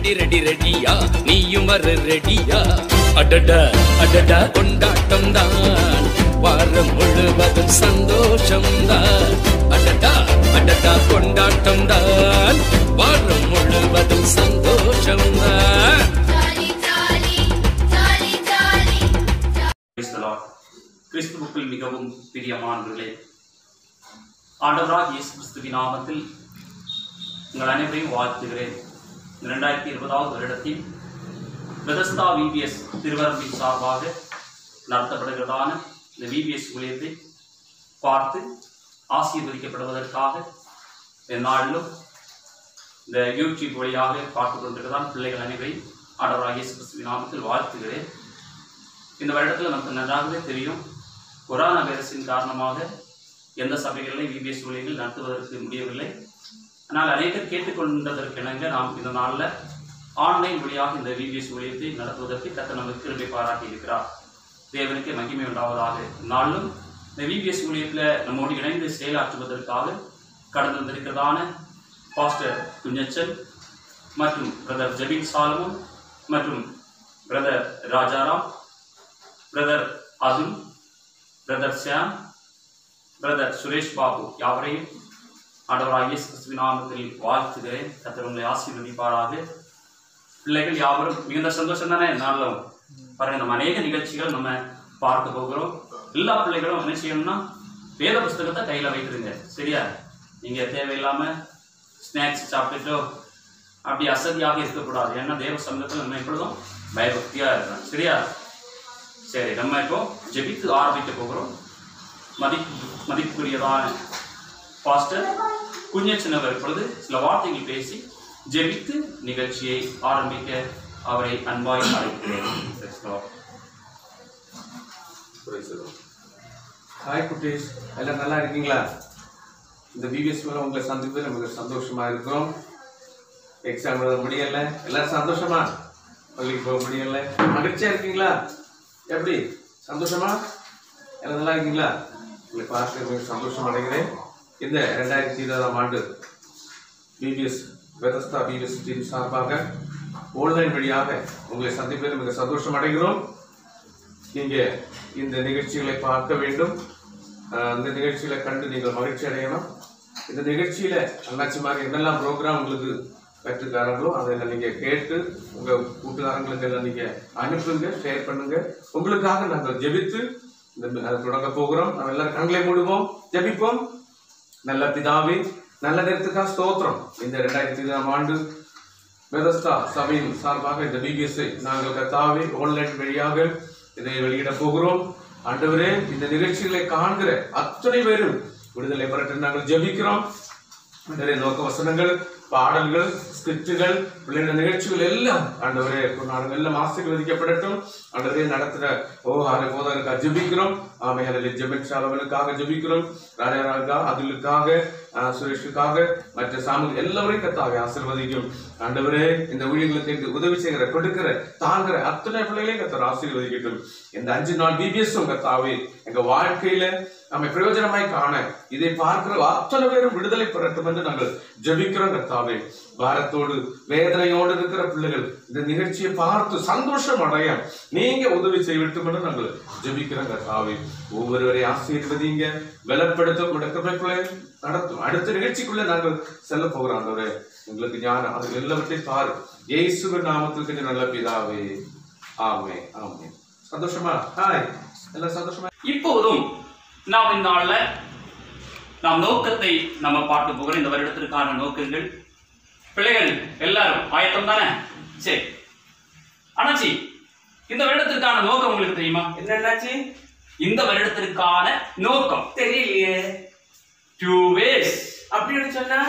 Ready ready ரெடியா நீயும் வர ரெடியா அடடா அடடா கொண்டாட்டம் தான் வாரம் முழுவதும் சந்தோஷம் தான் அடடா அடடா கொண்டாட்டம் தான் வாரம் முழுவதும் சந்தோஷம் தான் Jolly, jolly, jolly, jolly. Praise the Lord. கிறிஸ்துவுக்குள் மிகவும் பிரியமானவர்களே ஆண்டவராக இயேசு கிறிஸ்துவின் நாமத்தில் உங்கள் அனைவரையும் வாழ்த்துகிறேன் இரண்டாயிரத்தி இருபதாவது வருடத்தில் பெதஸ்தா விபிஎஸ் திருவரம்பின் சார்பாக நடத்தப்படுகிறதான இந்த விபிஎஸ் ஊழியத்தை பார்த்து ஆசீர்வதிக்கப்படுவதற்காக எந்நாளிலும் இந்த யூடியூப் வழியாக பார்த்து கொண்டிருக்கிறதான பிள்ளைகள் அனைவரையும் ஆண்டவராக இயேசு கிறிஸ்துவின் நாமத்தில் வாழ்த்துகிறேன் இந்த வருடத்தில் நமக்கு நன்றாகவே தெரியும் கொரோனா வைரஸின் காரணமாக எந்த சபைகளிலும் விபிஎஸ் ஊழியர்கள் நடத்துவதற்கு முடியவில்லை ஆனால் அநேகர் கேட்டுக்கொண்டதற்கிணங்க நாம் இந்த நாளில் ஆன்லைன் வழியாக இந்த விபிஎஸ் ஊழியத்தை நடத்துவதற்கு கத்த நமக்கு கிருபை பாராட்டி இருக்கிறார் தேவனுக்கு மகிமை உண்டாவதாக நாளும் இந்த விபிஎஸ் ஊழியத்தில் நம்மோடு இணைந்து செயலாற்றுவதற்காக கடந்து வந்திருக்கிறதான பாஸ்டர் குஞ்சச்சல் மற்றும் பிரதர் ஜெபின் சாலமன் மற்றும் brother Rajaram brother Atul brother Shyam brother Suresh Babu யாவரையும் ஆண்டவராக இயேசு கிறிஸ்துவின் நாமத்தில் வாழ்த்துகிறேன் கர்த்தர் உங்களை ஆசீர்வதிப்பாராக பிள்ளைகள் யாவரும் மிகுந்த சந்தோஷம் தானே நாளும் பாருங்க நம்ம அநேக நிகழ்ச்சிகள் நம்ம பார்க்க போகிறோம் எல்லா பிள்ளைகளும் என்ன செய்யணும்னா வேத புஸ்தகத்தை கையில் வைத்துருங்க சரியா நீங்க தேவையில்லாம ஸ்நாக்ஸ் சாப்பிட்டுட்டோ அப்படி அசதியாக இருக்கக்கூடாது ஏன்னா தேவ சமூகத்தில் நம்ம எப்பொழுதும் பயபக்தியா இருக்கணும் சரியா சரி நம்ம இப்போ ஜெபித்து ஆரம்பிக்க போகிறோம் மதிப்பு மதிப்புக்குரியதான பாஸ்டர் குஞ்சச்சினவர் இப்பொழுது சில வார்த்தைகள் பேசி ஜெபித்து நிகழ்ச்சியை ஆரம்பிக்க அவரை அன்பாய் அழைக்கிறேன் Praise the Lord. ஹாய் குட்டீஸ் எல்லாம் நல்லா இருக்கீங்களா இந்த பிபிஎஸ் மூலம் உங்களை சந்திப்பதில் நமக்கு சந்தோஷமா இருக்கிறோம் எக்ஸாம் எழுத முடியல எல்லாரும் சந்தோஷமா பள்ளிக்கு போக முடியல மகிழ்ச்சியா இருக்கீங்களா எப்படி சந்தோஷமா எல்லாம் நல்லா இருக்கீங்களா உங்களை பார்த்து மிக சந்தோஷம் அடைகிறேன் இந்த ரெண்டாயிரத்தி இருபதாம் ஆண்டு பிபிஎஸ் வெதஸ்தா பிபிஎஸ் டீம் சார்பாக ஆன்லைன் வழியாக உங்களை சந்திப்பதில் மிக சந்தோஷம் அடைகிறோம் நீங்க இந்த நிகழ்ச்சிகளை பார்க்க வேண்டும் ஆஹ் இந்த நிகழ்ச்சிகளை கண்டு நீங்கள் மகிழ்ச்சி அடையணும் இந்த நிகழ்ச்சியில அண்ணாச்சிமார் என்னெல்லாம் ப்ரோக்ராம் உங்களுக்கு கற்றுக்காரங்களோ அதெல்லாம் நீங்க கேட்டு உங்க கூட்டுக்காரங்களுக்கு எல்லாம் நீங்க அனுப்புங்க ஷேர் பண்ணுங்க உங்களுக்காக நாங்கள் ஜெபித்து இந்த அதை தொடங்க போகிறோம் நம்ம எல்லாரும் கண்களை மூடுவோம் ஜெபிப்போம் நல்ல பிதாவே நல்ல நேரத்துக்காக ஸ்தோத்திரம் இந்த ரெண்டாயிரத்தி இருபதாம் ஆண்டு வேதஸ்தா சபையின் சார்பாக இந்த பிபிஎஸ்ஐ நாங்கள் கத்தாவே ஆன்லைன் வழியாக இதை வெளியிட போகிறோம் ஆண்டவரே இந்த நிகழ்ச்சிகளை காண்கிற அத்தனை பேரும் விடுதலை பெறட்டு நாங்கள் ஜெபிக்கிறோம் நிறைய நோக்க வசனங்கள் பாடல்கள் ஸ்கிரிப்டுகள் பிள்ளைங்க நிகழ்ச்சிகள் எல்லாம் ஆண்டவரே நாங்கள் எல்லாம் ஆசீர்வதிக்கப்படட்டும் ஆண்டவரே நடத்துற ஓ ஆறு போதற்காக ஜெபிக்கிறோம் ஆமையாளர் ஜெபன் சாலவனுக்காக ஜெபிக்கிறோம் ராஜாராவுக்காக அதுலுக்காக ஆஹ், சுரேஷுக்காக மற்ற சாமி எல்லாரையும் கத்தாக ஆசீர்வதிக்கும் ஆண்டவரே இந்த ஊழியர்களுக்கு எங்களுக்கு உதவி செய்கிற கொடுக்கிற தாங்குற அத்தனை பிள்ளைகளையும் கத்தர் ஆசீர்வதிக்கட்டும் இந்த அஞ்சு நாள் பிபிஎஸும் கத்தாவே எங்க வாழ்க்கையில நம்மை பிரயோஜனமாய் காண இதை பார்க்கிற அத்தனை பேரும் விடுதலை பெறட்டும் என்று நாங்கள் ஜெபிக்கிறோம் கர்த்தாவே பாரத்தோடு வேதனையோடு இருக்கிற பிள்ளைகள் இந்த நிகழ்ச்சியை பார்த்து சந்தோஷம் அடைய நீங்க உதவி செய்யட்டும் என்று நாங்கள் ஜெபிக்கிறோம் கர்த்தாவே ஒவ்வொருவரை ஆசீர்வதிங்க பலப்படுத்தும் முடக்கமைக்குள்ளே நடத்தும் அடுத்த நிகழ்ச்சிக்குள்ள நாங்கள் செல்ல போகிறோம் ஆண்டவரே எங்களுக்கு ஞானம் அது எல்லாவற்றையும் பாரு இயேசுவின் நாமத்துக்கு இந்த நல்ல பிதாவே ஆமே ஆமே சந்தோஷமா ஹாய் எல்லாம் சந்தோஷமா இப்போதும் நாம் இந்த நாள்ல நாம் நோக்கத்தை நம்ம பார்க்க போகிறோம் இந்த வருடத்திற்கான நோக்கங்கள் பிள்ளைகள் எல்லாரும் ஆயத்தம் தானே சரி அண்ணாச்சி இந்த வருடத்திற்கான நோக்கம் உங்களுக்கு தெரியுமா என்னன்னாச்சு இந்த வருடத்திற்கான நோக்கம் தெரியலையே டூ வேஸ் அப்படின்னு சொன்னா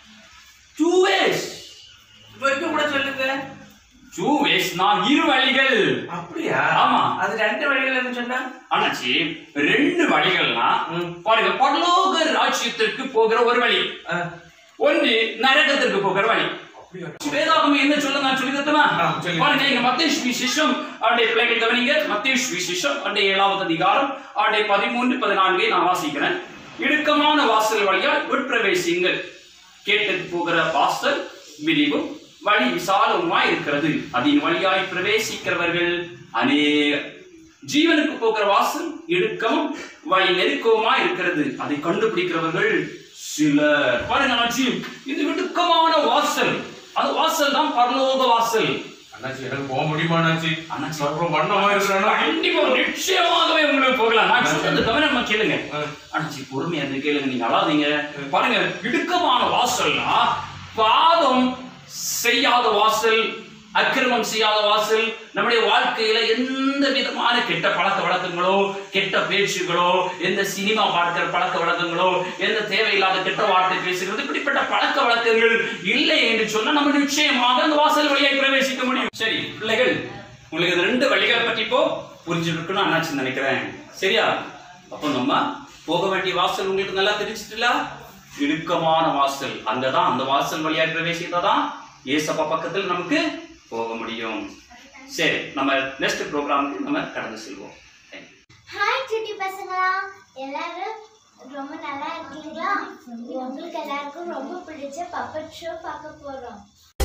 டூ வேஸ் வரைக்கும் கூட சொல்லுங்க டூ வேஸ்னா இரு வழிகள் அப்படியா ஆமா. அது ரெண்டு வழிகள் சொன்னா அண்ணாச்சி ரெண்டு வழிகள்னா ம். பாருங்க பரலோக ராஜ்யத்திற்கு போகிற ஒரு வழி ஆ, ஒன்று நரகத்திற்கு போகிற வழி அப்படியா வேதாகமம் என்ன சொல்ல நான் சொல்லி தரட்டுமா ஆ, சொல்லுங்க. பாருங்க இங்க மத்தேஷ் விசேஷம் அவருடைய பிள்ளைகள் கவனிங்க மத்தேஷ் விசேஷம் அவருடைய ஏழாவது அதிகாரம் அவருடைய பதிமூன்று பதினான்கை நான் வாசிக்கிறேன் இடுக்கமான வாசல் வழியால் உட்பிரவேசிங்கள் கேட்டு போகிற வாசல் விரிவும் வழி விசாலமாய் இருக்கிறது அதன் வழியாய் பிரவேசிக்கிறவர்கள் அநேக ஜீவனுக்கு போகிற வாசல் இடுக்கமும் வழி நெருக்கவுமா இருக்கிறது அதை கண்டுபிடிக்கிறவர்கள் சிலர் பாருங்க அண்ணாச்சி இது இடுக்கமான வாசல் அந்த வாசல் தான் பரலோக வாசல் அண்ணாச்சி எனக்கு போக முடியுமா அண்ணாச்சி அண்ணாச்சி. அப்புறம் வண்ணமா இருக்கிறானா கண்டிப்பா நிச்சயமாகவே உங்களுக்கு போகலாம் நான் சொல்றது கவனமா கேளுங்க அண்ணாச்சி பொறுமையா இருந்து கேளுங்க நீங்க அழாதீங்க பாருங்க இடுக்கமான வாசல்னா பாவம் செய்யாத வாசல் அக்கிரமம் செய்யாத வாசல் நம்முடைய வாழ்க்கையில எந்த விதமான கெட்ட பழக்க வழக்கங்களோ கெட்ட பேச்சுகளோ எந்த சினிமா பார்க்கிற பழக்க வழக்கங்களோ எந்த தேவையில்லாத கெட்ட வார்த்தை பேசுகிறது இப்படிப்பட்ட பழக்க வழக்கங்கள் இல்லை என்று சொன்னா நம்ம நிச்சயமாக அந்த வாசல் வழியாய் பிரவேசிக்க முடியும் சரி பிள்ளைகள் உங்களுக்கு இந்த ரெண்டு வழிகளை பற்றி இப்போ புரிஞ்சுருக்குன்னு அண்ணாச்சி நினைக்கிறேன் சரியா அப்போ நம்ம போக வேண்டிய வாசல் உங்களுக்கு நல்லா தெரிஞ்சிட்டுல இடுக்கமான வாசல் அங்கதான் அந்த வாசல் வழியாக பிரவேசித்தாதான் ஏசப்பா பக்கத்தில் நமக்கு போக முடியும் சரி நம்ம நெக்ஸ்ட் ப்ரோக்ராமுக்கு நம்ம கடந்து செல்வோம் Thank you. ஹாய் சுட்டி பசங்களா எல்லாரும் ரொம்ப நல்லா இருக்கீங்களா உங்களுக்கு எல்லாருக்கும் ரொம்ப பிடிச்ச பப்பட் ஷோ பார்க்க போறோம்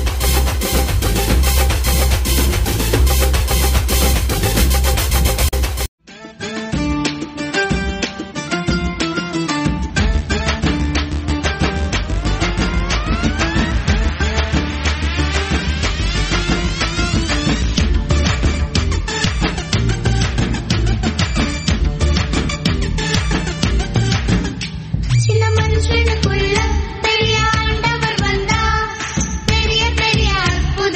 சின்ன மனுஷனுக்குள்ள பெரிய ஆண்டவர் வந்தா பெரிய பெரிய அற்புதம்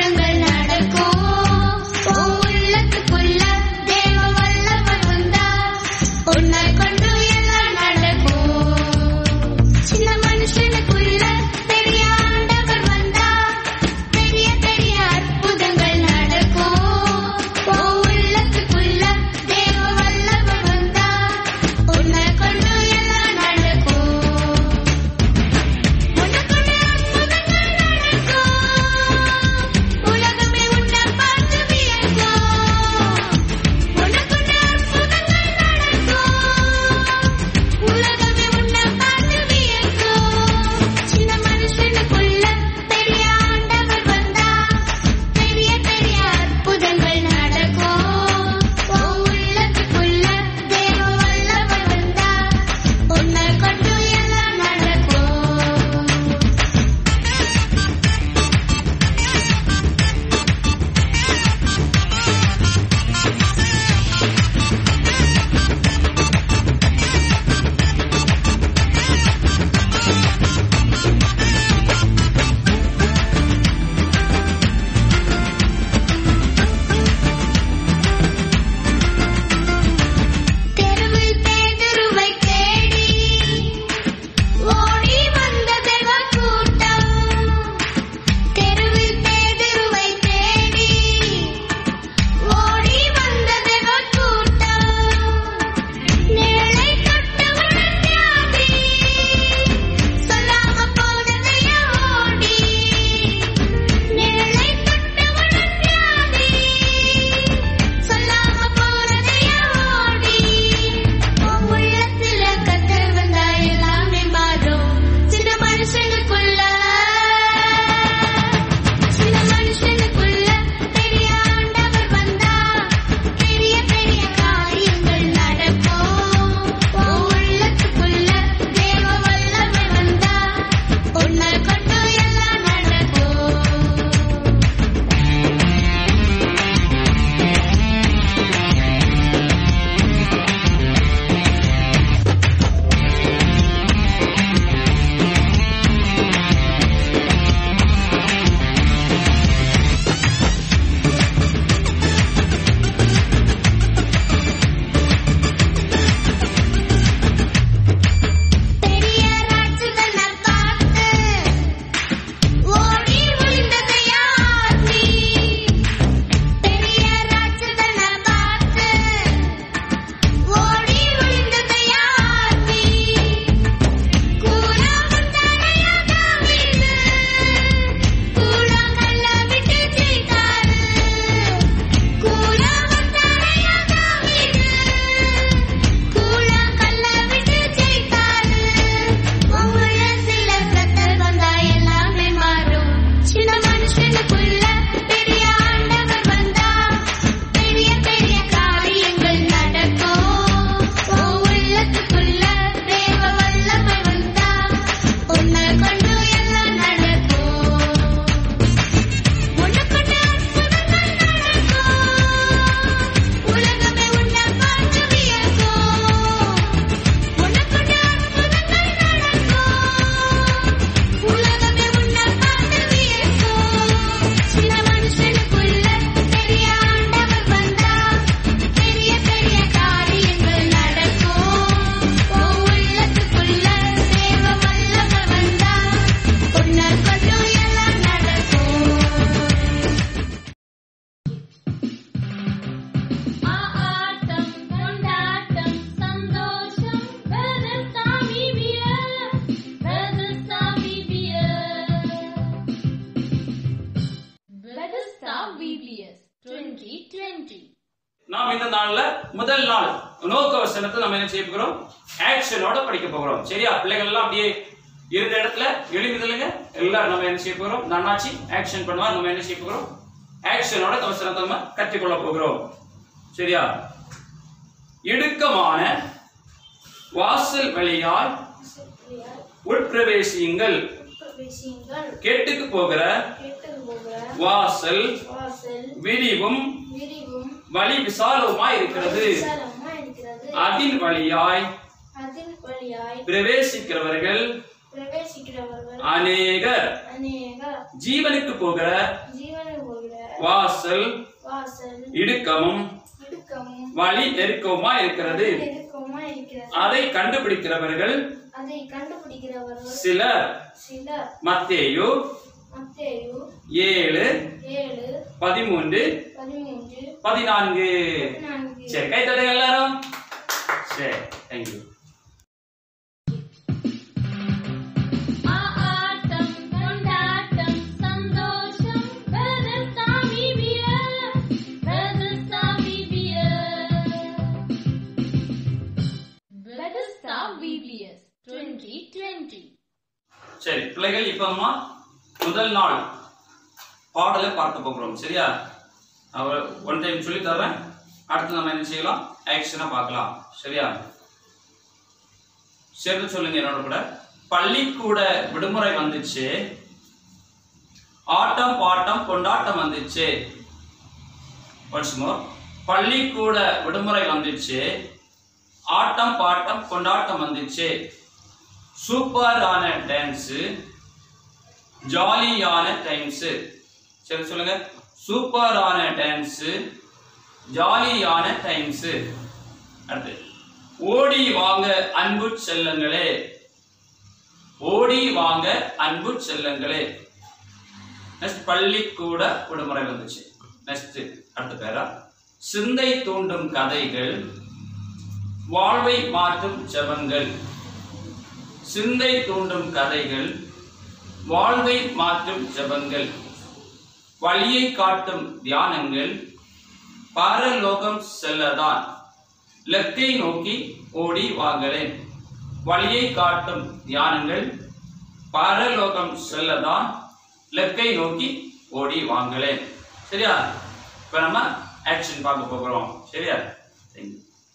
நாள்ல முதல் நாள் நோக்க வசனத்தை நம்ம என்ன செய்ய போகிறோம் ஆக்ஷனோட படிக்க போகிறோம் சரியா பிள்ளைகள் எல்லாம் அப்படியே இருந்த இடத்துல எழுதிதலுங்க எல்லாரும் நம்ம என்ன செய்ய போகிறோம் நன்னாச்சி ஆக்ஷன் பண்ணுவா நம்ம என்ன செய்ய போகிறோம் ஆக்ஷனோட இந்த வசனத்தை நம்ம கற்றுக்கொள்ள போகிறோம் சரியா இடுக்கமான வாசல் வழியாய் உட்பிரவேசியுங்கள் விஷயங்கள் கெட்டுக்கு போகிற கேட்டு போகிற வாசல் வாசல் விரிவும் விரிவும் வழி விசாலவுமாய் இருக்கிறது விசாலமா இருக்கிறது அதின் வழியாய் அதில் வழியாய் பிரவேசிக்கிறவர்கள் பிரவேசிக்கிறவர்கள் அநேகர் அநேக ஜீவனுக்கு போகிற ஜீவனில் போகிற வாசல் வாசல் இடுக்கமும் இடுக்கமும் வழி நெருக்கவுமா இருக்கிறது நெருக்கமா இருக்கிறது அதை கண்டுபிடிக்கிறவர்கள் அதை கண்டுபிடிக்கிறவர்கள் சிலர் சிலர் மத்தேயு மத்தேயு ஏழு ஏழு பதிமூன்று பதிமூன்று பதினான்கு பதினான்கு சரி கை தட்டுங்க எல்லாரும் சரி தேங்க்யூ ஆட்டம் கொண்டாட்டம் சந்தோஷம் வெதசாமி பியர் வெதசாமி பியர் வெதஸ்தா VBS 2020 சரி பிள்ளைகள் இப்ப அம்மா முதல் நாள் பாடலை பார்க்க போகிறோம் சரியா அவர் ஒன் டைம் சொல்லி தர்றேன் அடுத்து நம்ம என்ன செய்யலாம் ஆக்ஷனா பார்க்கலாம் சரியா சேர்ந்து சொல்லுங்க என்னோட கூட பள்ளிக்கூட விடுமுறை வந்துச்சு ஆட்டம் பாட்டம் கொண்டாட்டம் வந்துச்சு ஒன்ஸ் மோர் பள்ளிக்கூட விடுமுறை வந்துச்சு ஆட்டம் பாட்டம் கொண்டாட்டம் வந்துச்சு சூப்பரான டான்ஸு ஜாலியான டைம்ஸு சரி சொல்லுங்க சூப்பரான டான்ஸு ஜாலியான டைம்ஸு அடுத்து ஓடி வாங்க அன்பு செல்லங்களே ஓடி வாங்க அன்பு செல்லங்களே நெக்ஸ்ட் பள்ளிக்கூட விடுமுறை வந்துச்சு நெக்ஸ்ட் அடுத்த பேரா சிந்தை தூண்டும் கதைகள் வாழ்வை மாற்றும் ஜெபங்கள் சிந்தை தூண்டும் கதைகள் வாழ்வை மாற்றும் ஜெபங்கள் வழியை காட்டும் தியானங்கள் பரலோகம் செல்லதான் லக்கை நோக்கி ஓடி வாங்களேன் வழியை காட்டும் தியானங்கள் பரலோகம் செல்லதான் லக்கை நோக்கி ஓடி வாங்களேன் சரியா இப்ப நம்ம ஆக்ஷன் பார்க்க போகிறோம் சரியா தேங்க்யூ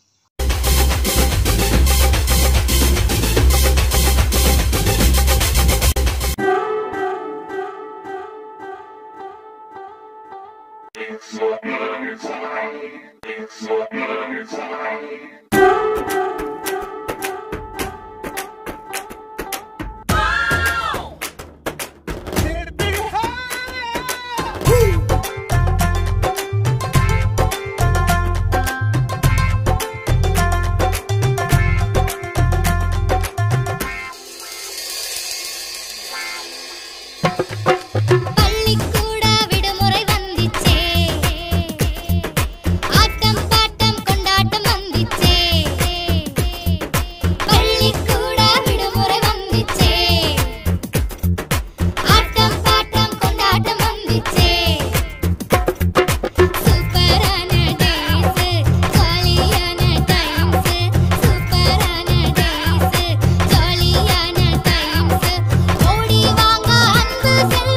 பள்ளிக்கூட விடுமுறை வந்துச்சே ஆட்டம் பாட்டம் கொண்டாட்டம் வந்துச்சே பள்ளிக்கூட விடுமுறை வந்துச்சே ஆட்டம் பாட்டம் கொண்டாட்டம் வந்துச்சே சூப்பரான டேஸ் ஜாலியான டைம்ஸ் சூப்பரான டேஸ் ஜாலியான டைம்ஸ் ஓடி வாங்க அன்பு செல்ல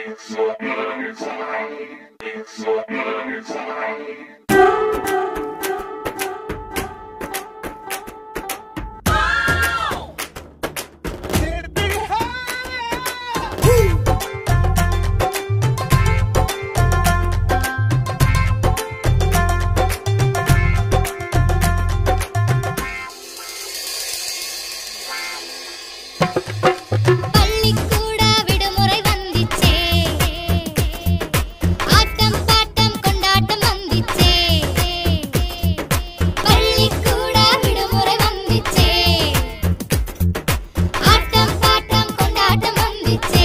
பள்ளிக்கூட விடுமுறை வந்திச்சே ஆட்டம் பாட்டம் கொண்டாட்டம் வந்திச்சே பள்ளிக்கூட விடுமுறை வந்திச்சே ஆட்டம் பாட்டம் கொண்டாட்டம் வந்திச்சே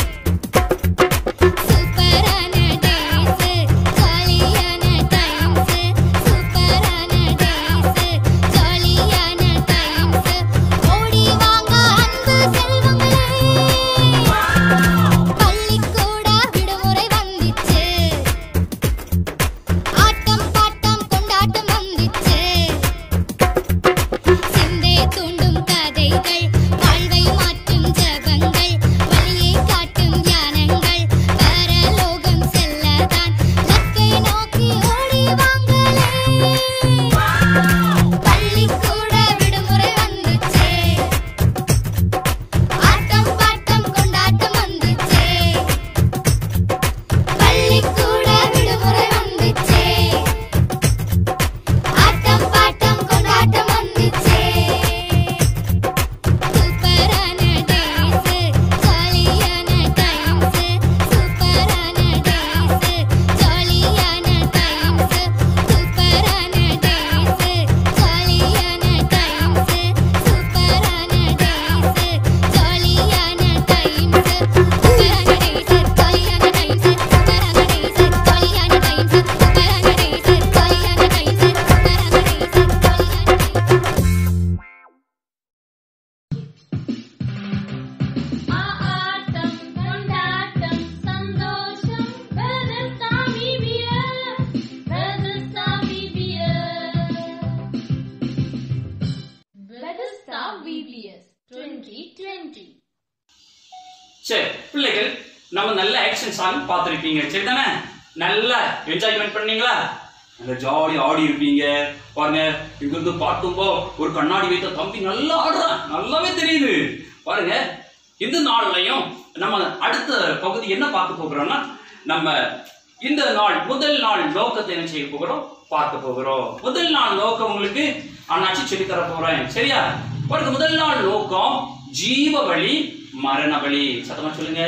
சூப்பரான டேஸ் ஜாலியான டைம்ஸ் சூப்பரான டேஸ் ஜாலியான டைம்ஸ் ஓடி வாங்க அன்பு செல்வங்களே பள்ளிக்கூட விடுமுறை வந்திச்சு ஆட்டம் பாட்டம் கொண்டாட்டம் வந்திச்சு சிந்தை தூண்டும் கதைகள் வாழ்வை மாற்றும் ஜபங்கள் வழியை காட்டும் தியானங்கள் பரலோகம் செல்லதான் லக்கை நோக்கி ஓடி வாங்களே பள்ளிக்கூட விடுமுறை வந்துச்சே ஆட்டம் பாட்டம் கொண்டாட்டம் வந்துச்சே பள்ளிக்கூட விடுமுறை வந்துச்சே ஆட்டம் பாட்டம் கொண்டாட்டம் வந்துச்சே சூப்பரான டேஸ் ஜாலியான டைம்ஸ் சூப்பரான டேஸ் ஜாலியான டைம்ஸ் சூப்பரான டேஸ் ஜாலியான டைம்ஸ் சூப்பரான டேஸ் ஜாலியான டைம்ஸ் சூப்பரான டேஸ் ஜாலியான டைம்ஸ் சூப்பரான டேஸ் ஜாலியான டைம்ஸ் சூப்பரான டேஸ் ஜாலியான டைம்ஸ் சூப்பரான டேஸ் ஆட்டம் கொண்டாட்டம் சந்தோஷம் வெதர்சாமி பியர் வெதர்சாமி பியர் வெதர்ஸ்டா விபிஎஸ் 2020 சரி பிள்ளைகள் நம்ம நல்ல ஆக்ஷன் சாங் பார்த்துருப்பீங்க சரிதானே நல்லா என்ஜாய்மெண்ட் பண்ணீங்களா நல்ல ஜாலியா ஆடி இருப்பீங்க பாருங்க இங்க இருந்து பார்க்கும்போ ஒரு கண்ணாடி வைத்த தம்பி நல்லா ஆடுறான் நல்லாவே தெரியுது பாருங்க இந்த நாள்லயும் நம்ம அடுத்த பகுதி என்ன பார்க்க போகிறோம்னா நம்ம இந்த நாள் முதல் நாள் நோக்கத்தை என்ன செய்ய போகிறோம் பார்க்க போகிறோம் முதல் நாள் நோக்கம் உங்களுக்கு அண்ணாச்சி சொல்லி தர போறேன் சரியா பாருங்க முதல் நாள் நோக்கம் ஜீவ வழி மரண வழி சத்தமா சொல்லுங்க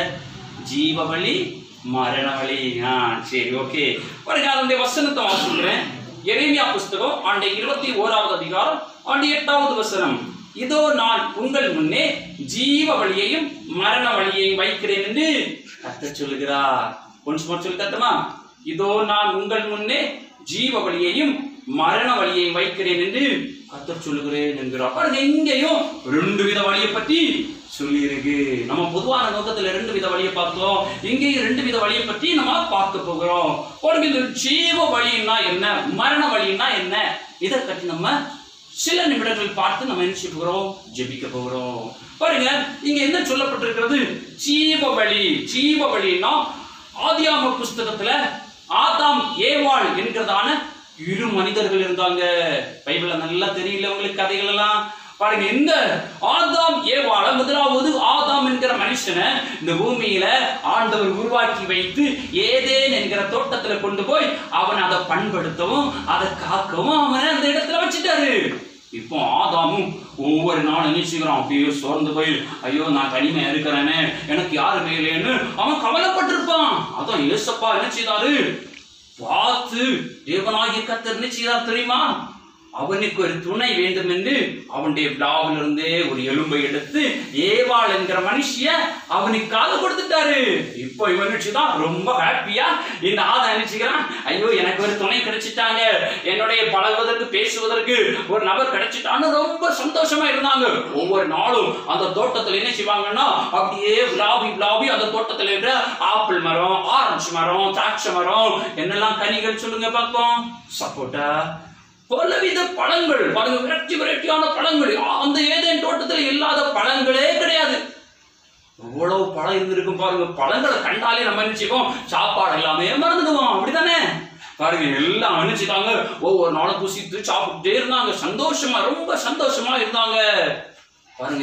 ஜீவ வழி மரண வழி ஆ சரி ஓகே பாருங்க அதனுடைய வசனத்தை வாசிக்கிறேன் எரேமியா புஸ்தகம் ஆண்டு இருபத்தி ஓராவது அதிகாரம் ஆண்டு எட்டாவது வசனம் இதோ நான் உங்கள் முன்னே ஜீவ வழியையும் மரண வழியையும் வைக்கிறேன் என்று கர்த்தர் சொல்லுகிறார் ஒன்ஸ் மோர் சொல்லி தட்டுமா இதோ நான் உங்கள் முன்னே ஜீவ வழியையும் மரண வழியையும் வைக்கிறேன் என்று கர்த்தர் சொல்லுகிறேன் என்கிறார் பாருங்க இங்கேயும் ரெண்டு வித வழியை பற்றி சொல்லி இருக்கு நம்ம பொதுவான நோக்கத்துல ரெண்டு வித வழியை பார்த்தோம் இங்கேயும் ரெண்டு வித வழியை பற்றி நம்ம பார்க்க போகிறோம் பாருங்க இந்த ஜீவ வழின்னா என்ன மரண வழின்னா என்ன இதை பற்றி நம்ம சில நிமிடங்கள் பார்த்து நம்ம என்ன செய்ய போகிறோம் ஜெபிக்க போகிறோம் பாருங்க இங்க என்ன சொல்லப்பட்டிருக்கிறது ஜீவ வழி ஜீவ வழின்னா ஆதியாம புஸ்தகத்துல ஆதாம் ஏவாள் என்கிறதான இரு மனிதர்கள் இருந்தாங்க பைபிள்ல நல்லா தெரியல உங்களுக்கு கதைகள் எல்லாம் பாருங்க இந்த ஆதாம் ஏவாள முதலாவது ஆதாம் என்கிற மனுஷனை இந்த பூமியில ஆண்டவர் உருவாக்கி வைத்து ஏதேன் என்கிற தோட்டத்துல கொண்டு போய் அவன் அதை பண்படுத்தவும் அதை காக்கவும் அவனை அந்த இடத்துல வச்சுட்டாரு இப்போ ஆதாமும் ஒவ்வொரு நாளும் நினைச்சுக்கிறான் அப்படியே சோர்ந்து போய் ஐயோ நான் தனிமையா இருக்கிறேனே எனக்கு யாருமே இல்லைன்னு அவன் கவலைப்பட்டிருப்பான் அதான் ஏசப்பா என்ன செய்தாரு பார்த்து தேவனாகிய கத்தர் என்ன செய்தார் தெரியுமா அவனுக்கு ஒரு துணை வேண்டும் என்று அவனுடைய விழாவிலிருந்தே ஒரு எலும்பை எடுத்து ஏவாள் என்கிற மனுஷிய அவனுக்காக கொடுத்துட்டாரு இப்போ இவன் நினைச்சுதான் ரொம்ப ஹாப்பியா இந்த ஆதா நினைச்சுக்கிறான் ஐயோ எனக்கு ஒரு துணை கிடைச்சிட்டாங்க என்னுடைய பழகுவதற்கு பேசுவதற்கு ஒரு நபர் கிடைச்சிட்டான்னு ரொம்ப சந்தோஷமா இருந்தாங்க ஒவ்வொரு நாளும் அந்த தோட்டத்துல என்ன செய்வாங்கன்னா அப்படியே விழாவி விழாவி அந்த தோட்டத்துல இருக்கிற ஆப்பிள் மரம் ஆரஞ்சு மரம் திராட்சை மரம் என்னெல்லாம் கனிகள் சொல்லுங்க பார்ப்போம் சப்போட்டா பலவித பழங்கள் பாருங்க வெரைட்டி வெரைட்டியான பழங்கள் அந்த ஏதேன் தோட்டத்தில் இல்லாத பழங்களே கிடையாது எவ்வளவு பழம் இருந்திருக்கும் பாருங்க பழங்களை கண்டாலே நம்ம என்ன செய்வோம் சாப்பாடு எல்லாமே மறந்துடுவோம் அப்படிதானே பாருங்க எல்லாம் அனுப்பிச்சிட்டாங்க ஒவ்வொரு நாளும் புசித்து சாப்பிட்டுட்டே இருந்தாங்க சந்தோஷமா ரொம்ப சந்தோஷமா இருந்தாங்க பாருங்க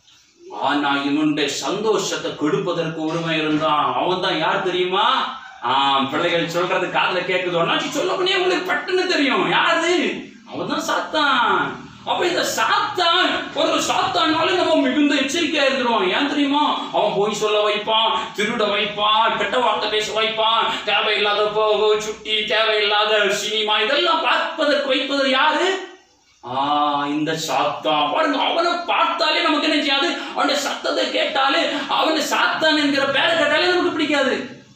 ஆனா இவனுடைய சந்தோஷத்தை கொடுப்பதற்கு உரிமை இருந்தான் அவன் தான் யார் தெரியுமா ஆஹ் பிள்ளைகள் சொல்றது காதுல கேக்குது ஒன்னாச்சு சொல்ல பண்ணி உங்களுக்கு பட்டுன்னு தெரியும் யாரு அவன் தான் சாத்தான் அப்ப இந்த சாத்தான் ஒரு சாத்தானால நம்ம மிகுந்த எச்சரிக்கையா இருந்துருவோம் ஏன் தெரியுமா அவன் போய் சொல்ல வைப்பான் திருட வைப்பான் கெட்ட வார்த்தை பேச வைப்பான் தேவையில்லாத போகோ சுட்டி தேவையில்லாத சினிமா இதெல்லாம் பார்ப்பதற்கு வைப்பது யாரு ஆ இந்த சாத்தான் பாருங்க அவனை பார்த்தாலே நமக்கு என்ன செய்யாது அவனுடைய சத்தத்தை கேட்டாலே அவனை சாத்தான் என்கிற பேரை கேட்டாலே நமக்கு பிடிக்காது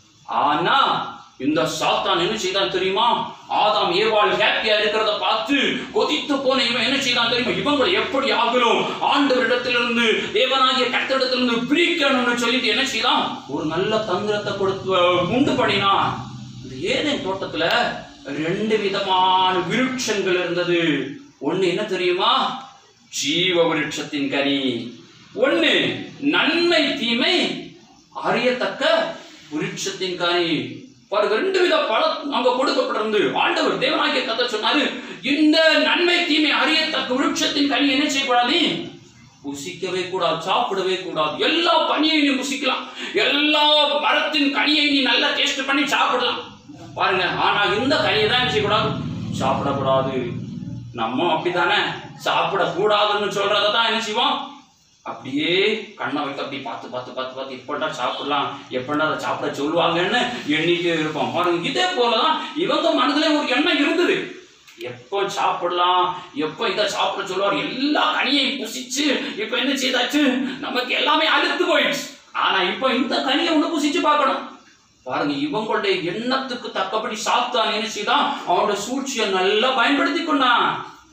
ஆனா இந்த சாத்தான் என்ன செய்தான் தெரியுமா ஆதாம் ஏவாள் ஹாப்பியா இருக்கிறத பார்த்து கொதித்து போன இவன் என்ன செய்தான் தெரியுமா இவங்களை எப்படி ஆகணும் ஆண்டவரிடத்திலிருந்து தேவனாகிய கத்தரிடத்திலிருந்து பிரிக்கணும்னு சொல்லிட்டு என்ன செய்தான் ஒரு நல்ல தந்திரத்தை கொடுத்து உண்டு பண்ணினான் இந்த ஏதேன் தோட்டத்துல ரெண்டு விதமான விருட்சங்கள் இருந்தது ஒண்ணு என்ன தெரியுமா ஜீவ விருட்சத்தின் கனி ஒண்ணு நன்மை தீமை அறியத்தக்க விருட்சத்தின் கனி பாருங்க ரெண்டு வித பழம் அங்க கொடுக்கப்பட்டிருந்து ஆண்டவர் தேவனாகிய கதை சொன்னாரு இந்த நன்மை தீமை அறியத்தக்க விருட்சத்தின் கனி என்ன செய்யக்கூடாது புசிக்கவே கூடாது சாப்பிடவே கூடாது எல்லா பனியையும் நீ புசிக்கலாம் எல்லா மரத்தின் கனியை நீ நல்லா டேஸ்ட் பண்ணி சாப்பிடலாம் பாருங்க ஆனா இந்த கனியை தான் என்ன செய்யக்கூடாது சாப்பிடக்கூடாது நம்ம அப்படித்தானே சாப்பிடக்கூடாதுன்னு சொல்றதை தான் என்ன செய்வோம் அப்படியே கண்ணை வைக்க அப்படி பார்த்து பார்த்து பார்த்து பார்த்து எப்படா சாப்பிடலாம் எப்படா அதை சாப்பிட சொல்லுவாங்கன்னு எண்ணிக்கை இருப்போம் பாருங்க இதே போலதான் இவங்க மனதுல ஒரு எண்ணம் இருந்தது எப்போ சாப்பிடலாம் எப்போ இதை சாப்பிட சொல்லுவார் எல்லா கனியையும் புசிச்சு இப்போ என்ன செய்தாச்சு நமக்கு எல்லாமே அழுத்து போயிடுச்சு ஆனா இப்போ இந்த கனியை ஒண்ணு புசிச்சு பார்க்கணும் பாருங்க இவங்களுடைய எண்ணத்துக்கு தக்கபடி சாத்தான் என்ன செய்தான் அவனோட சூழ்ச்சியை நல்லா பயன்படுத்தி கொண்டான்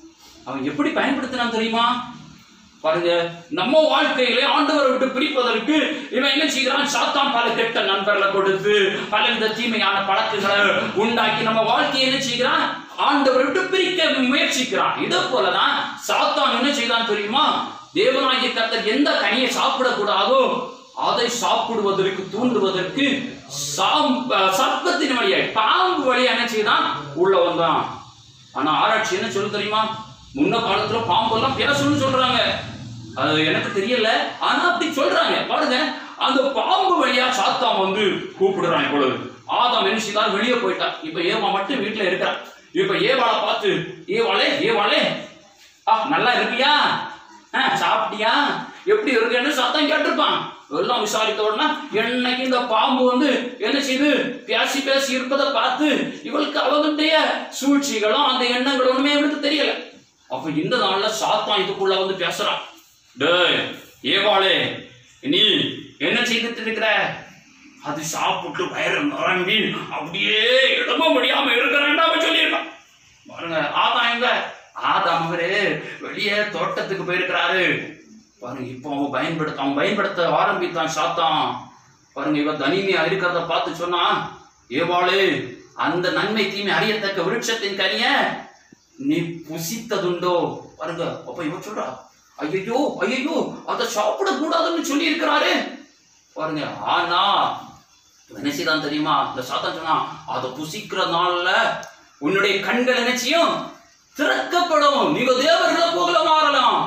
அவன் எப்படி பயன்படுத்தினான் தெரியுமா பாருங்க நம்ம வாழ்க்கையிலே ஆண்டவரை விட்டு பிரிப்பதற்கு இவன் என்ன செய்கிறான் சாத்தான் பல கெட்ட நண்பர்களை கொடுத்து பல வித தீமையான பழக்கங்களை உண்டாக்கி நம்ம வாழ்க்கையை என்ன செய்கிறான் ஆண்டவரை விட்டு பிரிக்க முயற்சிக்கிறான் இதே போலதான் சாத்தான் என்ன செய்தான் தெரியுமா தேவனாகிய கர்த்தர் எந்த கனியை சாப்பிடக்கூடாதோ அதை சாப்பிடுவதற்கு தூண்டுவதற்கு சாம் அஹ் சர்ப்பத்தின் வழியாய் பாம்பு வழியா என்ன செய்தான் உள்ள வந்தான் ஆனா ஆராய்ச்சி என்ன சொல்லு தெரியுமா முன்ன காலத்துல பாம்பெல்லாம் பேசணும்னு சொல்றாங்க அது எனக்கு தெரியல ஆனா அப்படி சொல்றாங்க பாருங்க அந்த பாம்பு வழியா சாத்தான் வந்து கூப்பிடுறான் இப்பொழுது ஆதாம் என்ன செய்தார் வெளியே போயிட்டான் இப்ப ஏவா மட்டும் வீட்டுல இருக்கிறான் இப்ப ஏவாளை பார்த்து ஏவாளே ஏவாளே ஆ நல்லா இருக்கியா ஆ, சாப்பிட்டியா எப்படி இருக்குன்னு சத்தம் கேட்டிருப்பான் எல்லாம் விசாரித்த உடனே என்னைக்கு இந்த பாம்பு வந்து என்ன செய்து பேசி பேசி இருப்பதை பார்த்து இவளுக்கு அவங்களுடைய சூழ்ச்சிகளும் அந்த எண்ணங்களும் ஒண்ணுமே இவளுக்கு தெரியல அப்ப இந்த நாள்ல சாத்தான் இதுக்குள்ள வந்து பேசுறான் டேய் ஏவாளே நீ என்ன செய்துட்டு இருக்கிற அது சாப்பிட்டு வயிறு நிரம்பி அப்படியே இடம முடியாம இருக்கிறேன்னு அவன் சொல்லியிருக்கான் பாருங்க ஆதாம் எங்க ஆதாம் அவரு வெளியே தோட்டத்துக்கு போயிருக்கிறாரு பாருங்க இப்போ அவன் பயன்படுத்த அவன் பயன்படுத்த ஆரம்பித்தான் சாத்தான் பாருங்க இவன் தனிமையா இருக்கிறத பார்த்து சொன்னா ஏவாளே அந்த நன்மை தீமை அறியத்தக்க விருட்சத்தின் கனிய நீ புசித்ததுண்டோ பாருங்க அப்ப இவன் சொல்றா ஐயோ ஐயோ அதை சாப்பிட கூடாதுன்னு சொல்லி இருக்கிறாரு பாருங்க ஆனா இவன் என்ன செய்தான் தெரியுமா இந்த சாத்தான் சொன்னா அதை புசிக்கிற நாள்ல உன்னுடைய கண்கள் என்ன செய்யும் திறக்கப்படும் நீங்க தேவர்களை போகல மாறலாம்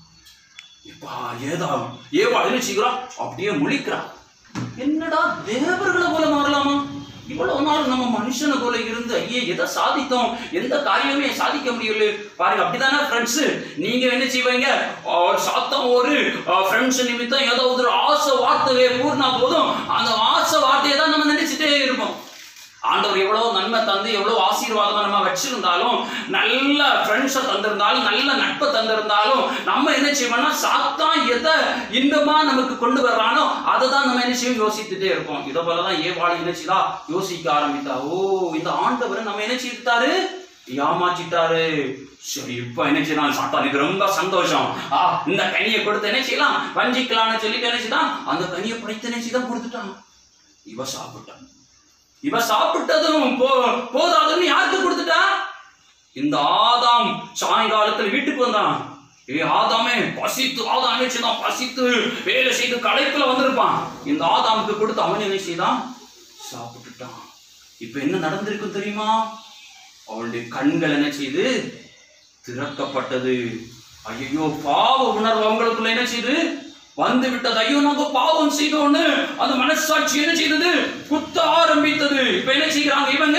இப்பா ஏதா ஏவா என்ன செய்கிறா அப்படியே முழிக்கிறா என்னடா தேவர்களை போல மாறலாமா இவ்வளவு நாள் நம்ம மனுஷனை போல இருந்து ஐயே எதை சாதித்தோம் எந்த காரியமே சாதிக்க முடியல பாருங்க அப்படிதானே ஃப்ரெண்ட்ஸ் நீங்க என்ன செய்வீங்க ஒரு சாத்தம் ஒரு ஃப்ரெண்ட்ஸ் நிமித்தம் ஏதோ ஒரு ஆசை வார்த்தையை கூறினா போதும் அந்த ஆசை வார்த்தையை தான் நம்ம நினைச்சிட்டே இருப்போம் ஆண்டவர் எவ்வளவு நன்மை தந்து எவ்வளவு ஆசீர்வாதமா நம்ம வச்சிருந்தாலும் நல்ல ஃப்ரெண்ட்ஸை தந்திருந்தாலும் நல்ல நட்பை தந்திருந்தாலும் நம்ம என்ன செய்வோம்னா சாத்தான் எதை இன்பமா நமக்கு கொண்டு வர்றானோ அதை தான் நம்ம என்ன செய்வோம் யோசித்துட்டே இருப்போம் இதை போலதான் ஏவாளி என்ன செய்தா யோசிக்க ஆரம்பித்தா ஓ இந்த ஆண்டவர் நம்ம என்ன செய்துட்டாரு ஏமாற்றிட்டாரு சரி இப்ப என்ன செய்யலாம் சாத்தானுக்கு ரொம்ப சந்தோஷம் ஆ இந்த கனியை கொடுத்து என்ன செய்யலாம் வஞ்சிக்கலாம்னு சொல்லிட்டு என்ன செய்தான் அந்த கனியை படைத்து என்ன செய்தான் கொடுத்துட்டான் இவ சாப்பிட்டான் இவ சாப்பிட்டதும் போ போதாதுன்னு யாருக்கு கொடுத்துட்டா இந்த ஆதாம் சாயங்காலத்துல வீட்டுக்கு வந்தான் ஏ ஆதாமே பசித்து ஆதாம் என்ன செய்தான் பசித்து வேலை செய்து களைப்புல வந்திருப்பான் இந்த ஆதாமுக்கு கொடுத்து அவன் என்ன செய்தான் சாப்பிட்டுட்டான் இப்ப என்ன நடந்திருக்கும் தெரியுமா அவளுடைய கண்கள் என்ன செய்து திறக்கப்பட்டது ஐயோ பாவ உணர்வு அவங்களுக்குள்ள என்ன செய்து வந்து விட்டது ஐயோ நாங்க பாவம் செய்தோன்னு அந்த மனசாட்சி என்ன செய்தது குத்த ஆரம்பித்தது இப்ப என்ன செய்கிறாங்க இவங்க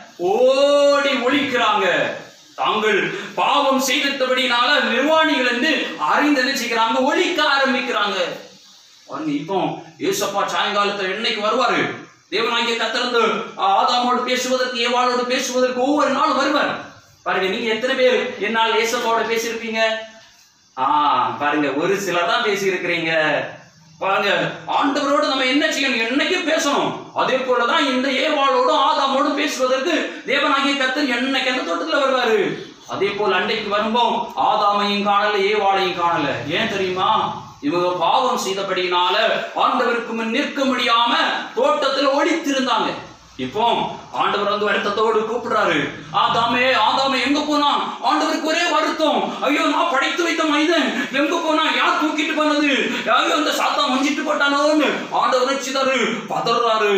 ஓடி ஒழிக்கிறாங்க தாங்கள் பாவம் செய்தபடினால நிர்வாணிகள் வந்து அறிந்து என்ன செய்கிறாங்க ஒழிக்க ஆரம்பிக்கிறாங்க பாருங்க, இப்போ ஏசப்பா சாயங்காலத்துல என்னைக்கு வருவாரு தேவனாகிய கத்திருந்து ஆதாமோடு பேசுவதற்கு ஏவாளோடு பேசுவதற்கு ஒவ்வொரு நாளும் வருவார் பாருங்க நீங்க எத்தனை பேர் என்னால் ஏசப்பாவோட பேசியிருப்பீங்க ஆ பாருங்க ஒரு சிலர் தான் பேசி இருக்கிறீங்க பாருங்க ஆண்டவரோடு நம்ம என்ன செய்யணும் என்னைக்கு பேசணும் அதே போலதான் இந்த ஏவாளோடும் ஆதாமோடும் பேசுவதற்கு தேவனாகிய கத்தர் என்னைக்கு எந்த தோட்டத்துல வருவாரு அதே போல் அன்றைக்கு வரும்போ ஆதாமையும் காணல ஏவாளையும் காணல ஏன் தெரியுமா இவங்க பாவம் செய்தபடினால ஆண்டவருக்கு முன் நிற்க முடியாம தோட்டத்துல ஒழித்திருந்தாங்க இப்போ ஆண்டவர் வந்து வருத்தத்தோடு கூப்பிடுறாரு ஆதாமே ஆதாமே எங்க போனா ஆண்டவருக்கு ஒரே வருத்தம் ஐயோ நான் படைத்து வைத்த மனிதன் எங்க போனா யார் தூக்கிட்டு போனது ஐயோ அந்த சாத்தா மஞ்சிட்டு போட்டானோன்னு ஆண்டவர் நினைச்சுதாரு பதறாரு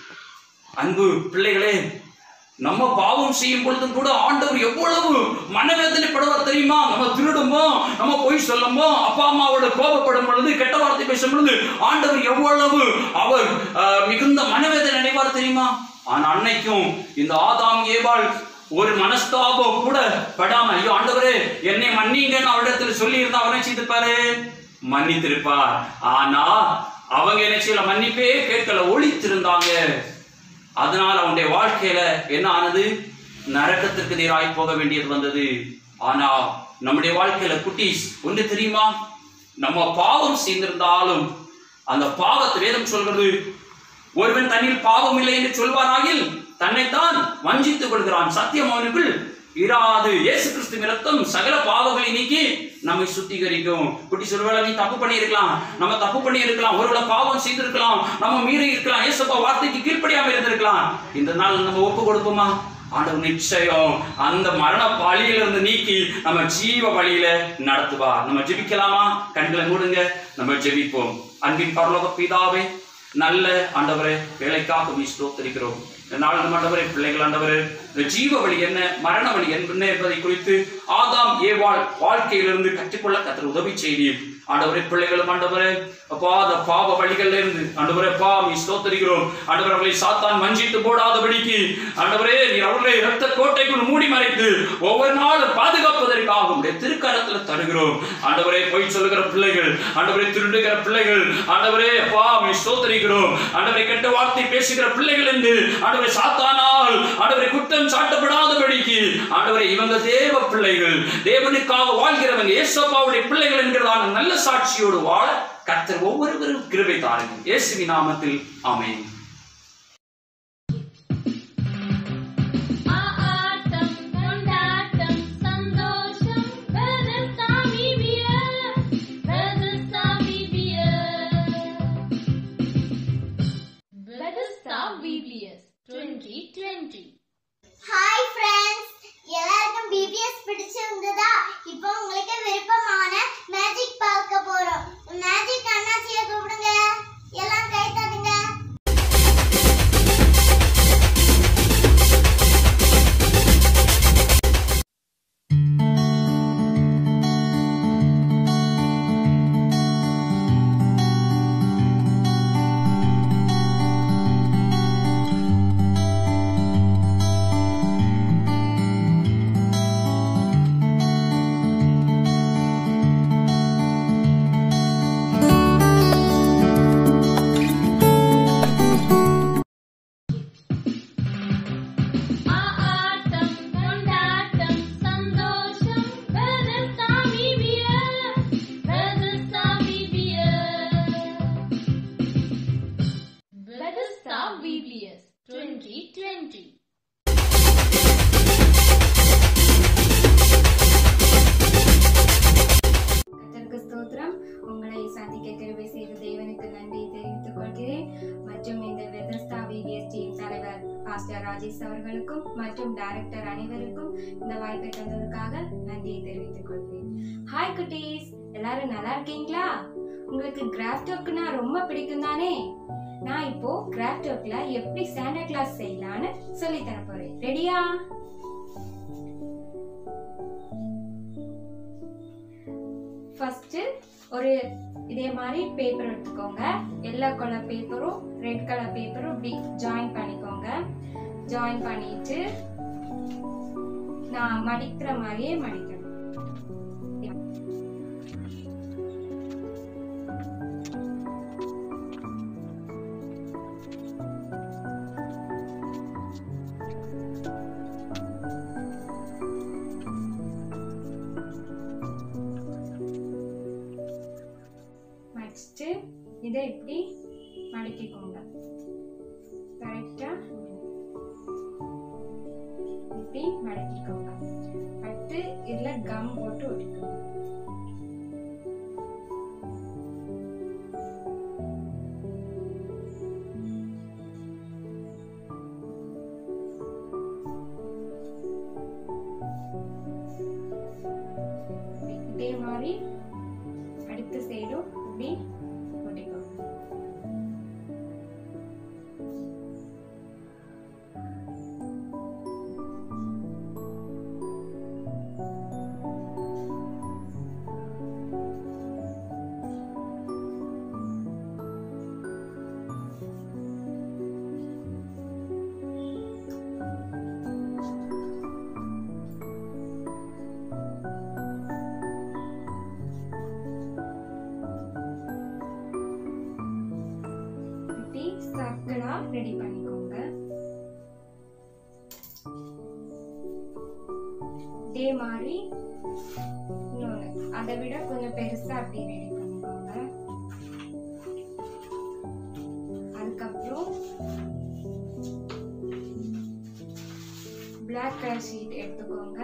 அன்பு பிள்ளைகளே நம்ம பாவம் செய்யும் பொழுதும் கூட ஆண்டவர் எவ்வளவு மனவேதனைப்படுவார் தெரியுமா நம்ம திருடுமோ நம்ம பொய் சொல்லமோ அப்பா அம்மாவோட கோபப்படும் பொழுது கெட்ட வார்த்தை பேசும் பொழுது ஆண்டவர் எவ்வளவு அவர் ஆஹ், மிகுந்த மனவேதனை அடைவார் தெரியுமா ஆனா அன்னைக்கும் இந்த ஆதாம் ஏவாள் ஒரு மனஸ்தாபம் கூட படாம ஐயோ ஆண்டவரே என்னை மன்னிங்கன்னு அவரிடத்துல சொல்லி இருந்தா அவர் என்ன செய்திருப்பாரு மன்னித்திருப்பார் ஆனா அவங்க என்ன செய்யல மன்னிப்பே கேட்கல ஒழித்திருந்தாங்க அதனால் அவனுடைய வாழ்க்கையில என்ன ஆனது நரக்கத்திற்கு நேராய் போக வேண்டியது வந்தது ஆனா நம்முடைய வாழ்க்கையில குட்டீஸ் ஒன்று தெரியுமா நம்ம பாவம் செய்திருந்தாலும் அந்த பாவத்தை வேதம் சொல்கிறது ஒருவன் தன்னில் பாவம் இல்லை என்று சொல்வாராகில் தன்னைத்தான் வஞ்சித்துக் கொள்கிறான் சத்தியம் அவனுக்குள் இராது இயேசு கிறிஸ்து ரத்தம் சகல பாவங்களை நீக்கி நம்மை சுத்திகரிக்கும் குட்டி சொல்வேளை நீ தப்பு பண்ணி இருக்கலாம் நம்ம தப்பு பண்ணி இருக்கலாம் ஒருவேளை பாவம் செய்திருக்கலாம் நம்ம மீறி இருக்கலாம் இயேசப்பா வார்த்தைக்கு கீழ்ப்படியாம இருந்திருக்கலாம் இந்த நாள் நம்ம ஒப்பு கொடுப்போமா ஆண்டவர் நிச்சயம் அந்த மரண பழியிலிருந்து நீக்கி நம்ம ஜீவ வழியில நடத்துவா நம்ம ஜெபிக்கலாமா கண்களை மூடுங்க நம்ம ஜெபிப்போம் அன்பின் பரலோக பிதாவே நல்ல ஆண்டவரே வேலைக்காக மீ ஸ்தோத்தரிக்கிறோம் இந்த நாள் நம்ம ஆண்டவரே பிள்ளைகள் ஆண்டவரே இந்த ஜீவ வழி என்ன மரண வழி என்ன என்பதை குறித்து ஆதாம் ஏவாள் வாழ்க்கையிலிருந்து கற்றுக்கொள்ள கத்தர் உதவி செய்தீர் ஆண்டவரே பிள்ளைகளும் ஆண்டவரே அப்பா அந்த பாவ வழிகள்ல இருந்து ஆண்டவரே பா மீ ஸ்தோத்தரிக்கிறோம் ஆண்டவர் அவர்களை சாத்தான் வஞ்சித்து போடாதபடிக்கு ஆண்டவரே நீ அவர்களை இரத்த கோட்டைக்குள் மூடி மறைத்து ஒவ்வொரு நாளும் பாதுகாப்பதற்காக உடைய திருக்கரத்துல தருகிறோம் ஆண்டவரே பொய் சொல்லுகிற பிள்ளைகள் ஆண்டவரே திருடுகிற பிள்ளைகள் ஆண்டவரே அப்பா மீ ஸ்தோத்தரிக்கிறோம் ஆண்டவரை கெட்ட வார்த்தை பேசுகிற பிள்ளைகள் என்று ஆண்டவரை சாத்தானால் ஆண்டவரை குற்றம் சாட்டப்படாதபடிக்கு ஆண்டவரை இவங்க தேவ பிள்ளைகள் தேவனுக்காக வாழ்கிறவங்க ஏசப்பாவுடைய பிள்ளைகள் என்கிறதான நல்ல சாட்சியோடு வாழ கர்த்தர் ஒவ்வொருவரும் கிருபை தாருங்க இயேசுவின் நாமத்தில் ஆமென் ஆட்டம் கொண்டாட்டம் சந்தோஷம் வெதசாமி பியர் வெதசாமி பியர் வெதஸ்தா விவிஎஸ் 2020 ஹாய் ஃப்ரெண்ட்ஸ் எல்லாருக்கும் பிபிஎஸ் பிடிச்சிருந்ததா இப்போ உங்களுக்கு விருப்பமான மேஜிக் பார்க்க போறோம் மேஜிக் அண்ணாச்சியை கூப்பிடுங்க எல்லாம் கை தட்டுங்க ஆட்டம் கொண்டாட்டம் சந்தோஷம் வெதசாமி பியர் வெதசாமி பியர் வெதஸ்தா விவிஎஸ் 2020 கர்த்தருக்கு ஸ்தோத்திரம் உங்களை சந்திக்க கிருபை செய்த தேவனுக்கு நன்றி தெரிவித்துக் கொள்கிறேன் மற்றும் இந்த வெதஸ்தா விவிஎஸ் டீம் தலைவர் பாஸ்டர் ராஜேஷ் அவர்களுக்கும் மற்றும் டைரக்டர் அனைவருக்கும் இந்த வாய்ப்பை தந்ததுக்காக நன்றியை தெரிவித்துக் கொள்கிறேன் ஹாய் குட்டீஸ் எல்லாரும் நல்லா இருக்கீங்களா உங்களுக்கு கிராஃப்ட் ஒர்க்னா ரொம்ப பிடிக்கும் தானே நான் இப்போ கிராஃப்ட் ஒர்க்ல எப்படி சாண்டா கிளாஸ் செய்யலாம்னு சொல்லி தர போறேன் ரெடியா ஃபர்ஸ்ட் ஒரு இதே மாதிரி பேப்பர் எடுத்துக்கோங்க எல்லோ கலர் பேப்பரும் ரெட் கலர் பேப்பரும் இப்படி ஜாயின் பண்ணிக்கோங்க ஜாயின் பண்ணிட்டு நான் மடிக்கிற மாதிரியே மடிக்கணும் மடிச்சுட்டு இதை இப்படி மடிக்கிக்கோங்க கரெக்டா இப்படி மடக்கிக்கோங்க அடுத்து இதுல கம் போட்டு ஒட்டிக்கோங்க இதே மாதிரி அடுத்த சைடும் இப்படி ஒட்டிக்கோங்க இப்படி சர்க்கிளா ரெடி பண்ணிக்கோங்க இதே மாதிரி இன்னொன்னு அதை விட கொஞ்சம் பெருசா அப்படி ரெடி பண்ணிக்கோங்க அதுக்கப்புறம் பிளாக் கலர் ஷீட் எடுத்துக்கோங்க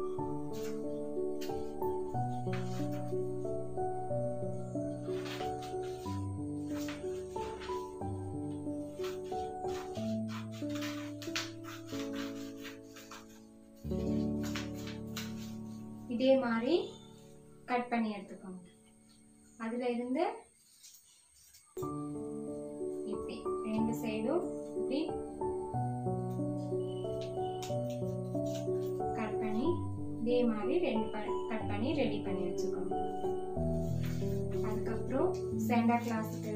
இதே மாதிரி கட் பண்ணி எடுத்துக்கோங்க அதுல இருந்து இப்படி ரெண்டு சைடும் இப்படி கட் பண்ணி இதே மாதிரி ரெண்டு கட் பண்ணி ரெடி பண்ணி வச்சுக்கோங்க அதுக்கப்புறம் சென்டா கிளாஸுக்கு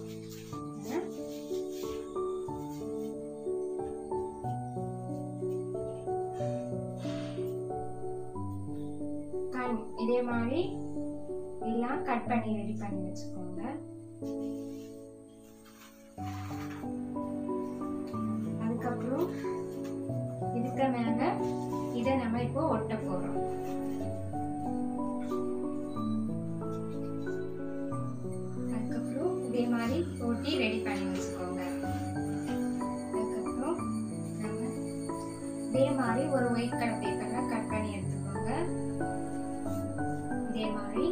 கண் இதே மாதிரி எல்லாம் கட் பண்ணி ரெடி பண்ணி வச்சுக்கோங்க அதுக்கப்புறம் இதுக்கு மேல இதை நம்ம இப்போ ஒட்ட போறோம் அதுக்கப்புறம் இதே மாதிரி ஒட்டி ரெடி பண்ணி வச்சுக்கோங்க அதுக்கப்புறம் நம்ம இதே மாதிரி ஒரு ஒயிட் கலர் பேப்பர்ல கட் பண்ணி எடுத்துக்கோங்க இதே மாதிரி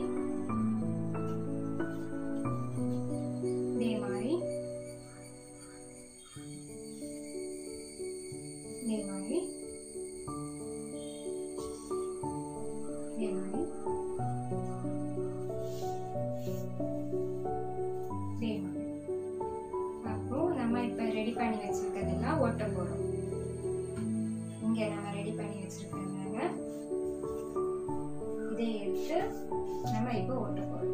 இதே மாதிரி இதே மாதிரி இதே மாதிரி இதே மாதிரி அப்புறம் நம்ம இப்ப ரெடி பண்ணி வச்சிருக்கிறதெல்லாம் ஒட்ட போறோம் இங்க நம்ம ரெடி பண்ணி வச்சிருக்கிறதுனால இதை எடுத்து நம்ம இப்போ ஒட்ட போறோம்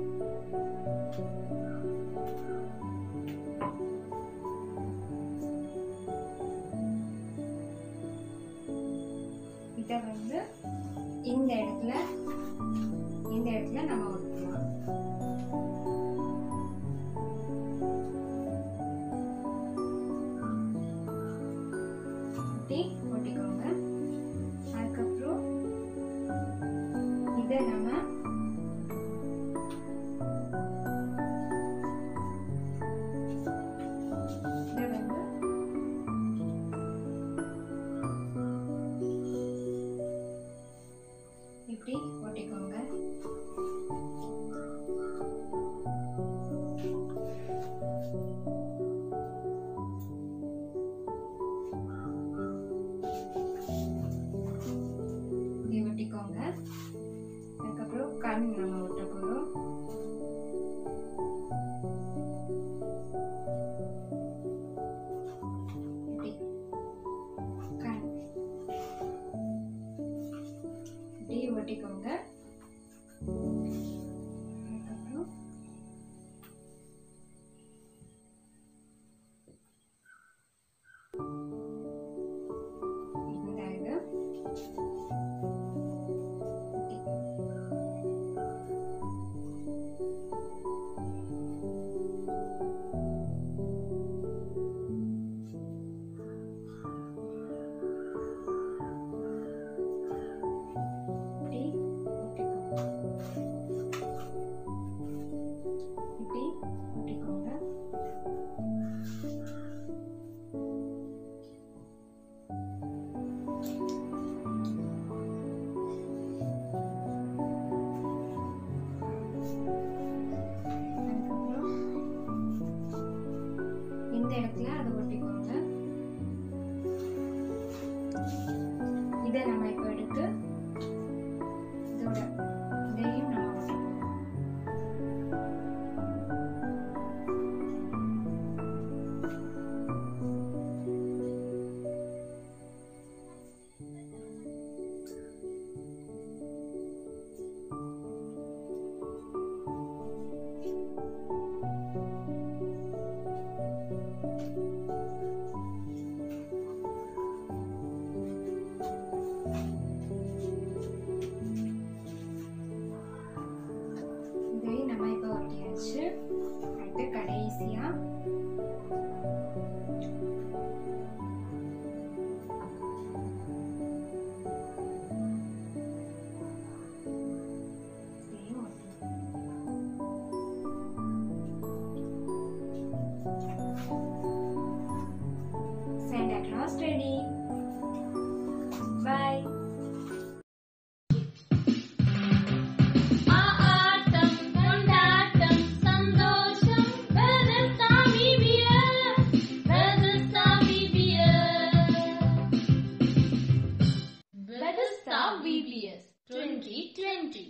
இதை வந்து இந்த இடத்துல இந்த இடத்துல நம்ம ஒட்டலாம் ஒட்டி ஒட்டிக்கோங்க அதுக்கப்புறம் இதை நம்ம இதை வந்து இப்படி ஒட்டிக்கோங்க இடத்துல அதை ஒட்டிக்கோங்க இதை நம்ம இப்போ எடுத்து இதோட இதையும் நம்ம ஒட்டிக்கோங்க இதையும் நம்ம இப்போ ஒட்டியாச்சு அடுத்து கடைசியா இதையும் ஒட்டிக்கலாம். Santa Claus ready. Bye. ஆட்டம் கொண்டாட்டம் சந்தோஷம் வெதசாமி பியர் வெதசாமி பியர் வெதஸ்தா விவிஎஸ் 2020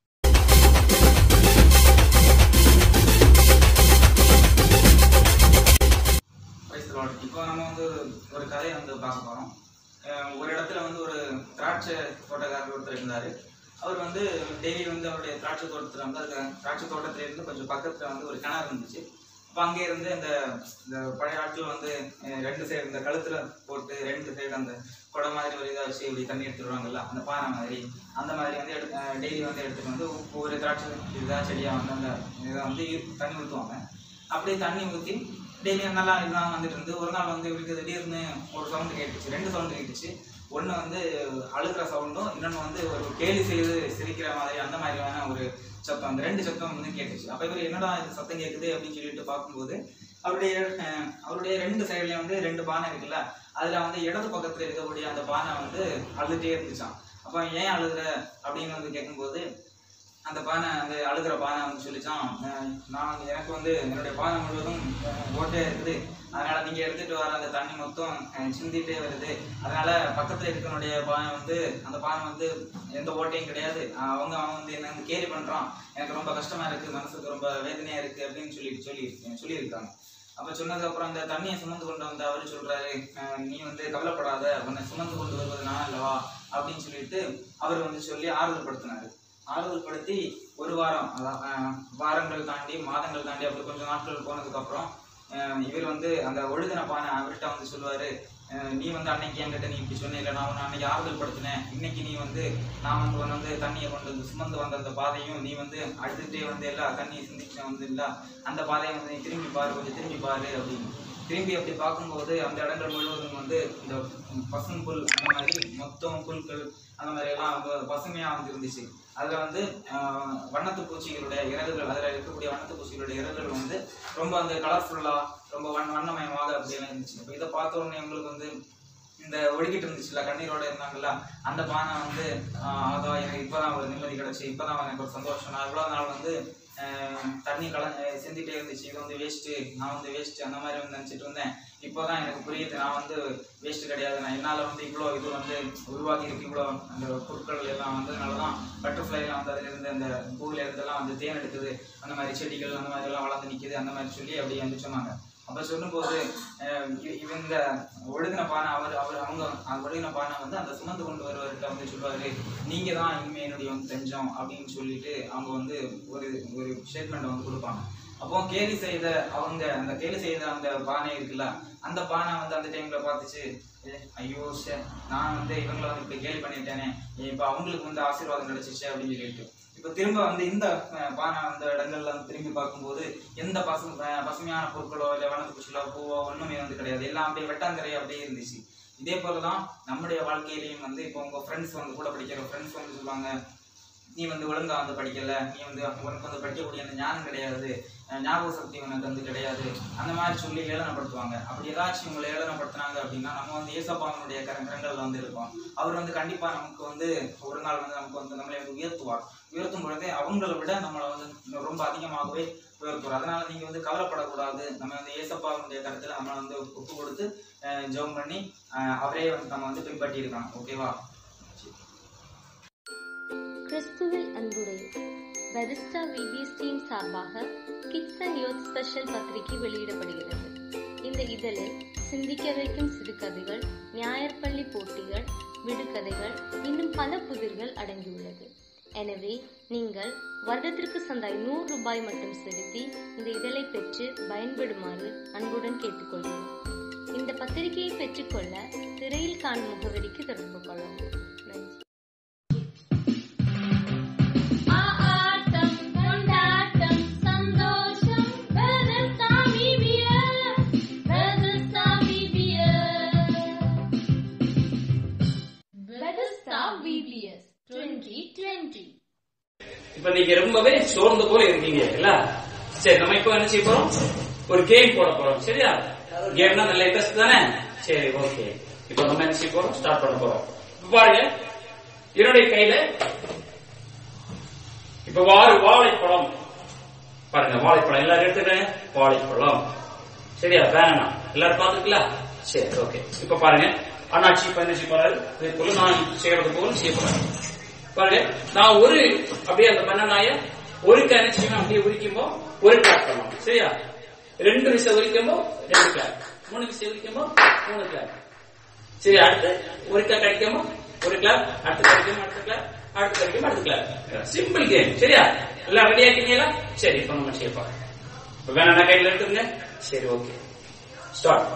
Praise the Lord. இப்போ நம்ம வந்து ஒரு கதையை வந்து பார்க்க போகிறோம் ஒரு இடத்துல வந்து ஒரு திராட்சை தோட்டக்காரர் ஒருத்தர் இருந்தார் அவர் வந்து டெய்லி வந்து அவருடைய திராட்சை தோட்டத்தில் வந்து அந்த திராட்சை தோட்டத்துல இருந்து கொஞ்சம் பக்கத்தில் வந்து ஒரு கிணறு இருந்துச்சு அப்போ அங்கே இருந்து இந்த இந்த பழைய ஆட்கள் வந்து அஹ், ரெண்டு சைடு இந்த கழுத்தில் போட்டு ரெண்டு சைடு அந்த குடம் மாதிரி ஒரு இதாக வச்சு இப்படி தண்ணி எடுத்துட்டு வருவாங்கல்ல அந்த பானை மாதிரி அந்த மாதிரி வந்து எடுத்து டெய்லி வந்து எடுத்துட்டு வந்து ஒவ்வொரு திராட்சை இதாக செடியாக வந்து அந்த இதை வந்து ஈர்- தண்ணி ஊற்றுவாங்க அப்படியே தண்ணி ஊற்றி டெய்லியும் நல்லா இதுதான் வந்துட்டு இருந்து ஒரு நாள் வந்து இவருக்கு திடீர்னு ஒரு சவுண்டு கேட்டுச்சு ரெண்டு சவுண்டு கேட்டுச்சு ஒன்று வந்து அழுகிற சவுண்டும் இன்னொன்று வந்து ஒரு கேலி செய்து சிரிக்கிற மாதிரி அந்த மாதிரியான ஒரு சத்தம் அந்த ரெண்டு சத்தம் வந்து கேட்டுச்சு அப்போ இவர் என்னடா இந்த சத்தம் கேட்குது அப்படின்னு சொல்லிட்டு பார்க்கும்போது அவருடைய அஹ், அவருடைய ரெண்டு சைட்லேயும் வந்து ரெண்டு பானை இருக்குல்ல அதில் வந்து இடது பக்கத்தில் இருக்கக்கூடிய அந்த பானை வந்து அழுதுகிட்டே இருந்துச்சான் அப்போ ஏன் அழுகுற அப்படின்னு வந்து கேட்கும்போது அந்த பானை அந்த அழுகிற பானை வந்து சொல்லிச்சான் அஹ் நான் வந்து- எனக்கு வந்து என்னுடைய பானை முழுவதும் அஹ், ஓட்டையா இருக்குது அதனால நீங்க எடுத்துட்டு வர அந்த தண்ணி மொத்தம் அஹ், சிந்திட்டே வருது அதனால பக்கத்துல இருக்கனுடைய பானை வந்து அந்த பானை வந்து எந்த ஓட்டையும் கிடையாது அஹ், அவங்க அவன் வந்து என்ன வந்து கேலி பண்றான் எனக்கு ரொம்ப கஷ்டமா இருக்கு மனசுக்கு ரொம்ப வேதனையா இருக்கு அப்படின்னு சொல்லி சொல்லி சொல்லியிருக்காங்க அப்ப சொன்னதுக்கு அப்புறம் அந்த தண்ணியை சுமந்து கொண்டு வந்து அவரு சொல்றாரு அஹ், நீ வந்து கவலைப்படாத உன்னை சுமந்து கொண்டு வருவது நான் அல்லவா அப்படின்னு சொல்லிட்டு அவர் வந்து சொல்லி ஆறுதல் படுத்தினாரு ஆறுதல் படுத்தி ஒரு வாரம் அதான் அஹ், வாரங்கள் தாண்டி மாதங்கள் தாண்டி அப்படி கொஞ்சம் நாட்கள் போனதுக்கு அப்புறம் அஹ், இவர் வந்து அந்த ஒழுதின பானை அவர்கிட்ட வந்து சொல்லுவாரு அஹ், நீ வந்து அன்னைக்கு என்கிட்ட நீ இப்படி சொன்ன நான் உன்னை அன்னைக்கு ஆறுதல் படுத்தினேன் இன்னைக்கு நீ வந்து நான் வந்து உன்னை வந்து தண்ணியை கொண்டு வந்து சுமந்து வந்த அந்த பாதையும் நீ வந்து அழுதுகிட்டே வந்து எல்லா தண்ணியை சிந்திச்சு வந்து இல்ல அந்த பாதையை வந்து நீ திரும்பி பாரு கொஞ்சம் திரும்பி பாரு அப்படின்னு திரும்பி அப்படி பார்க்கும்போது அந்த இடங்கள் முழுவதும் வந்து இந்த பசும் புல் அந்த மாதிரி மொத்தம் புல்கள் அந்த மாதிரி எல்லாம் வந்து பசுமையா வந்து இருந்துச்சு அதுல வந்து ஆஹ், வண்ணத்து பூச்சிகளுடைய இறகுகள் அதுல இருக்கக்கூடிய வண்ணத்து பூச்சிகளுடைய இறகுகள் வந்து ரொம்ப அந்த கலர்ஃபுல்லா ரொம்ப வண்ண வண்ணமயமாக அப்படியெல்லாம் இருந்துச்சு இப்போ இதை பார்த்த உடனே உங்களுக்கு வந்து இந்த ஒழுகிட்டு இருந்துச்சுல கண்ணீரோட இருந்தாங்கல்ல அந்த பானை வந்து ஆஹ், ஆகா எனக்கு இப்பதான் ஒரு நிம்மதி கிடைச்சு இப்பதான் எனக்கு ஒரு சந்தோஷம் நான் இவ்வளவு நாள் வந்து ஆஹ், தண்ணி கல அஹ், சிந்திட்டே இருந்துச்சு இது வந்து வேஸ்ட்டு நான் வந்து வேஸ்ட்டு அந்த மாதிரி வந்து நினச்சிட்டு இருந்தேன் இப்போதான் எனக்கு புரியுது நான் வந்து வேஸ்ட் கிடையாது நான் என்னால் வந்து இவ்வளோ இது வந்து உருவாக்கி இருக்கு இவ்வளோ அந்த பொருட்கள் எல்லாம் வந்ததுனால தான் பட்டர்ஃப்ளைலாம் வந்து அதிலிருந்து அந்த பூவில் இருந்தெல்லாம் வந்து தேன் எடுக்குது அந்த மாதிரி செடிகள் அந்த மாதிரி எல்லாம் வளர்ந்து நிற்குது அந்த மாதிரி சொல்லி அப்படி வந்து சொன்னாங்க அப்போ சொல்லும்போது அஹ், இ- இவங்க ஒழுகின பானை அவர் அவர் அவங்க அந்த ஒழுகின பானை வந்து அந்த சுமந்து கொண்டு வருவர்கிட்ட வந்து சொல்லுவாரு நீங்க தான் இனிமே என்னுடைய வந்து தெஞ்சம் அப்படின்னு சொல்லிட்டு அவங்க வந்து ஒரு ஒரு ஸ்டேட்மெண்ட் வந்து கொடுப்பாங்க அப்போ கேலி செய்த அவங்க அந்த கேலி செய்த அந்த பானை இருக்குல்ல அந்த பானை வந்து அந்த டைம்ல பார்த்துச்சு "ஏ, ஐயோ சே நான் வந்து இவங்களை வந்து இப்படி கேலி பண்ணிட்டேனே இப்போ அவங்களுக்கு வந்து ஆசீர்வாதம் கிடைச்சிச்சு அப்படின்னு சொல்லிட்டு இப்போ திரும்ப வந்து இந்த அஹ், பானை அந்த இடங்கள்ல வந்து திரும்பி பார்க்கும்போது எந்த பசு அஹ், பசுமையான பொருட்களோ இல்லை வனத்து குச்சிலோ பூவோ ஒண்ணுமே வந்து கிடையாது எல்லாம் அப்படியே வெட்டாந்தரையா அப்படியே இருந்துச்சு இதே போல தான் நம்முடைய வாழ்க்கையிலையும் வந்து இப்போ உங்க ஃப்ரெண்ட்ஸ் வந்து கூட படிக்கிற ஃப்ரெண்ட்ஸ் வந்து சொல்லுவாங்க நீ வந்து ஒழுங்கா வந்து படிக்கல நீ வந்து உனக்கு வந்து படிக்கக்கூடிய அந்த ஞானம் கிடையாது அஹ் ஞாபக சக்தி உனக்கு வந்து கிடையாது அந்த மாதிரி சொல்லி ஏளனப்படுத்துவாங்க அப்படி ஏதாச்சும் உங்களை ஏளனப்படுத்துனாங்க அப்படின்னா நம்ம வந்து ஏசப்பாவனுடைய கரங்கள்ல வந்து இருக்கோம் அவர் வந்து கண்டிப்பா நமக்கு வந்து ஒரு நாள் வந்து நமக்கு வந்து நம்மளை வந்து உயர்த்துவார் உயர்த்தும் பொழுதே அவங்கள விட நம்மளை வந்து இன்னும் ரொம்ப அதிகமாகவே உயர்த்துவார் அதனால நீங்க வந்து கவலைப்படக்கூடாது நம்ம வந்து ஏசப்பாவனுடைய கருத்துல நம்ம வந்து ஒப்பு கொடுத்து அஹ் ஜெபம் பண்ணி அஹ் அவரே வந்து நம்ம வந்து பின்பற்றி இருக்கணும் ஓகேவா கிறிஸ்துவில் அன்புடைய பெரிஸ்டா விபிஎஸ் டீம் சார்பாக கிட்ஸ் அண்ட் யூத் ஸ்பெஷல் பத்திரிகை வெளியிடப்படுகிறது இந்த இதழில் சிந்திக்க வைக்கும் சிறுகதைகள் ஞாயிற்பள்ளி போட்டிகள் விடுகதைகள் இன்னும் பல புதிர்கள் அடங்கியுள்ளது எனவே நீங்கள் வருடத்திற்கு சந்தாய் நூறு ரூபாய் மட்டும் செலுத்தி இந்த இதழை பெற்று பயன்படுமாறு அன்புடன் கேட்டுக்கொள்கிறோம் இந்த பத்திரிகையை பெற்றுக்கொள்ள திரையில் காணும் முகவரிக்கு தொடர்பு கொள்ளவும் நன்றி ஆட்டம் கொண்டாட்டம் சந்தோஷம் பெருசாமி பியர் பெருசாமி பியர் பெருசா விபிஎஸ் 2020 இப்ப நீங்க ரொம்பவே சோர்ந்து போல இருக்கீங்க இல்ல சரி நம்ம இப்ப என்ன செய்ய போறோம் ஒரு கேம் போட போறோம் சரியா கேம்னா அந்த லேட்டஸ்ட் தானே சரி ஓகே இப்ப நம்ம என்ன செய்ய போறோம் ஸ்டார்ட் பண்ண போறோம் இப்ப பாருங்க என்னுடைய கையில இப்ப வாரு வாழைப்பழம் பாருங்க வாழைப்பழம் எல்லாரும் எடுத்துக்கிறேன் வாழைப்பழம் சரியா வேணாம் எல்லாரும் பாத்துக்கலாம் சரி ஓகே இப்ப பாருங்க அண்ணாச்சி இப்ப என்ன செய்ய போறாரு இதே போல நான் செய்யறது போல செய்ய போறேன் பாருங்க நான் ஒரு அப்படியே அந்த பண்ணனாய ஒரு என்ன செய்யணும் அப்படியே உரிக்கும்போ ஒரு கிளாப் பண்ணலாம் சரியா ரெண்டு விசை உரிக்கும்போ ரெண்டு கிளாப் மூணு விசை உரிக்கும்போ மூணு கிளாப் சரி அடுத்து ஒரு கிளாப் கிடைக்குமோ ஒரு கிளாப் அடுத்து கிடைக்கும் அடுத்த கிளாப் அடுத்து கிடைக்கும் அடுத்த கிளாப் சிம்பிள் கேம் சரியா எல்லாம் ரெடி ஆக்கிட்டீங்களா சரி இப்ப நம்ம செய்ய போறோம் இப்ப வேணா கையில எடுத்துங்க சரி ஓகே ஸ்டார்ட்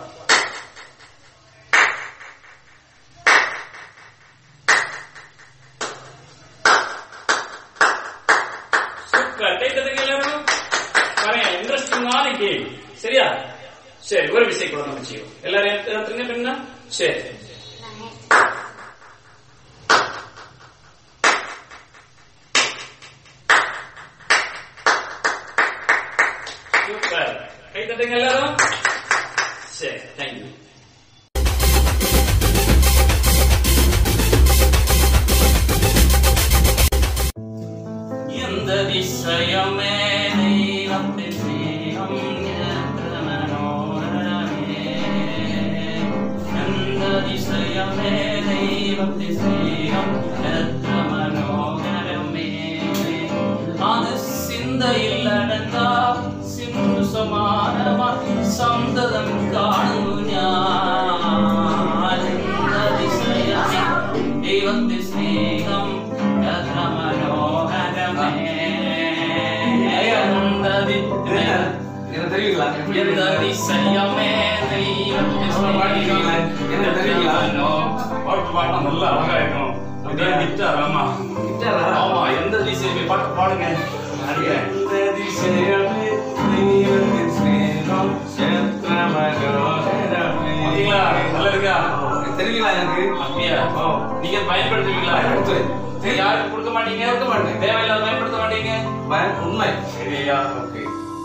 சூப்பர் கை தட்டுங்க எல்லாரும் பாருங்க இன்ட்ரெஸ்டிங்கான கேம் சரியா சரி ஒரு விசை கூட நம்ம செய்வோம் எல்லாரும் எடுத்து- எடுத்துருங்க பின்னா சரி சூப்பர் கை தட்டுங்க எல்லாரும் சரி தேங்க்யூ எந்த திசையமே தெய்வத்தின் ஸ்நேகம் என்ற மனோரமே எந்த திசையமே தெய்வத்தின் ஸ்நேகம் என்ற மனோகரமே அது சிந்தையில் அடங்கா சிந்து சமானமா சந்ததம் காணும் ஞான் எந்த திசையமே தெய்வத்தின் ஸ்நேகம் என்ற மனோகரமே எந்த தி- எனக்கு தெரியுங்களா எப்படி எந்த இருக்கு? திசையமே தெய்வத்தின் அவ்வளவு பாடிட்டீங்களே. எனக்கு தெரியுங்களா? பாட்டு பாடினா நல்லா அழகா இருக்கும் அப்படியே கிட்டார் ஆமா கிட்டாரா? ஆமா எந்த திசையுமே பாட்டு பாடுங்க அறிகிறேன் எந்த திசையமே தெய்வத்தின் ஸ்நேகம் எത്ര മനോഹരമേ. பாத்தீங்களா நல்லா இருக்கா தெரியுங்களா எனக்கு அப்படியா ஓ. நீங்க பயன்படுத்துவீங்களா பயன்படுத்துவேன். சரி, யாருக்கு கொடுக்க மாட்டீங்க கொடுக்க மாட்டேன். தேவையில்லாத பயன்படுத்த மாட்டீங்க பய- உண்மை சரியா ஓகே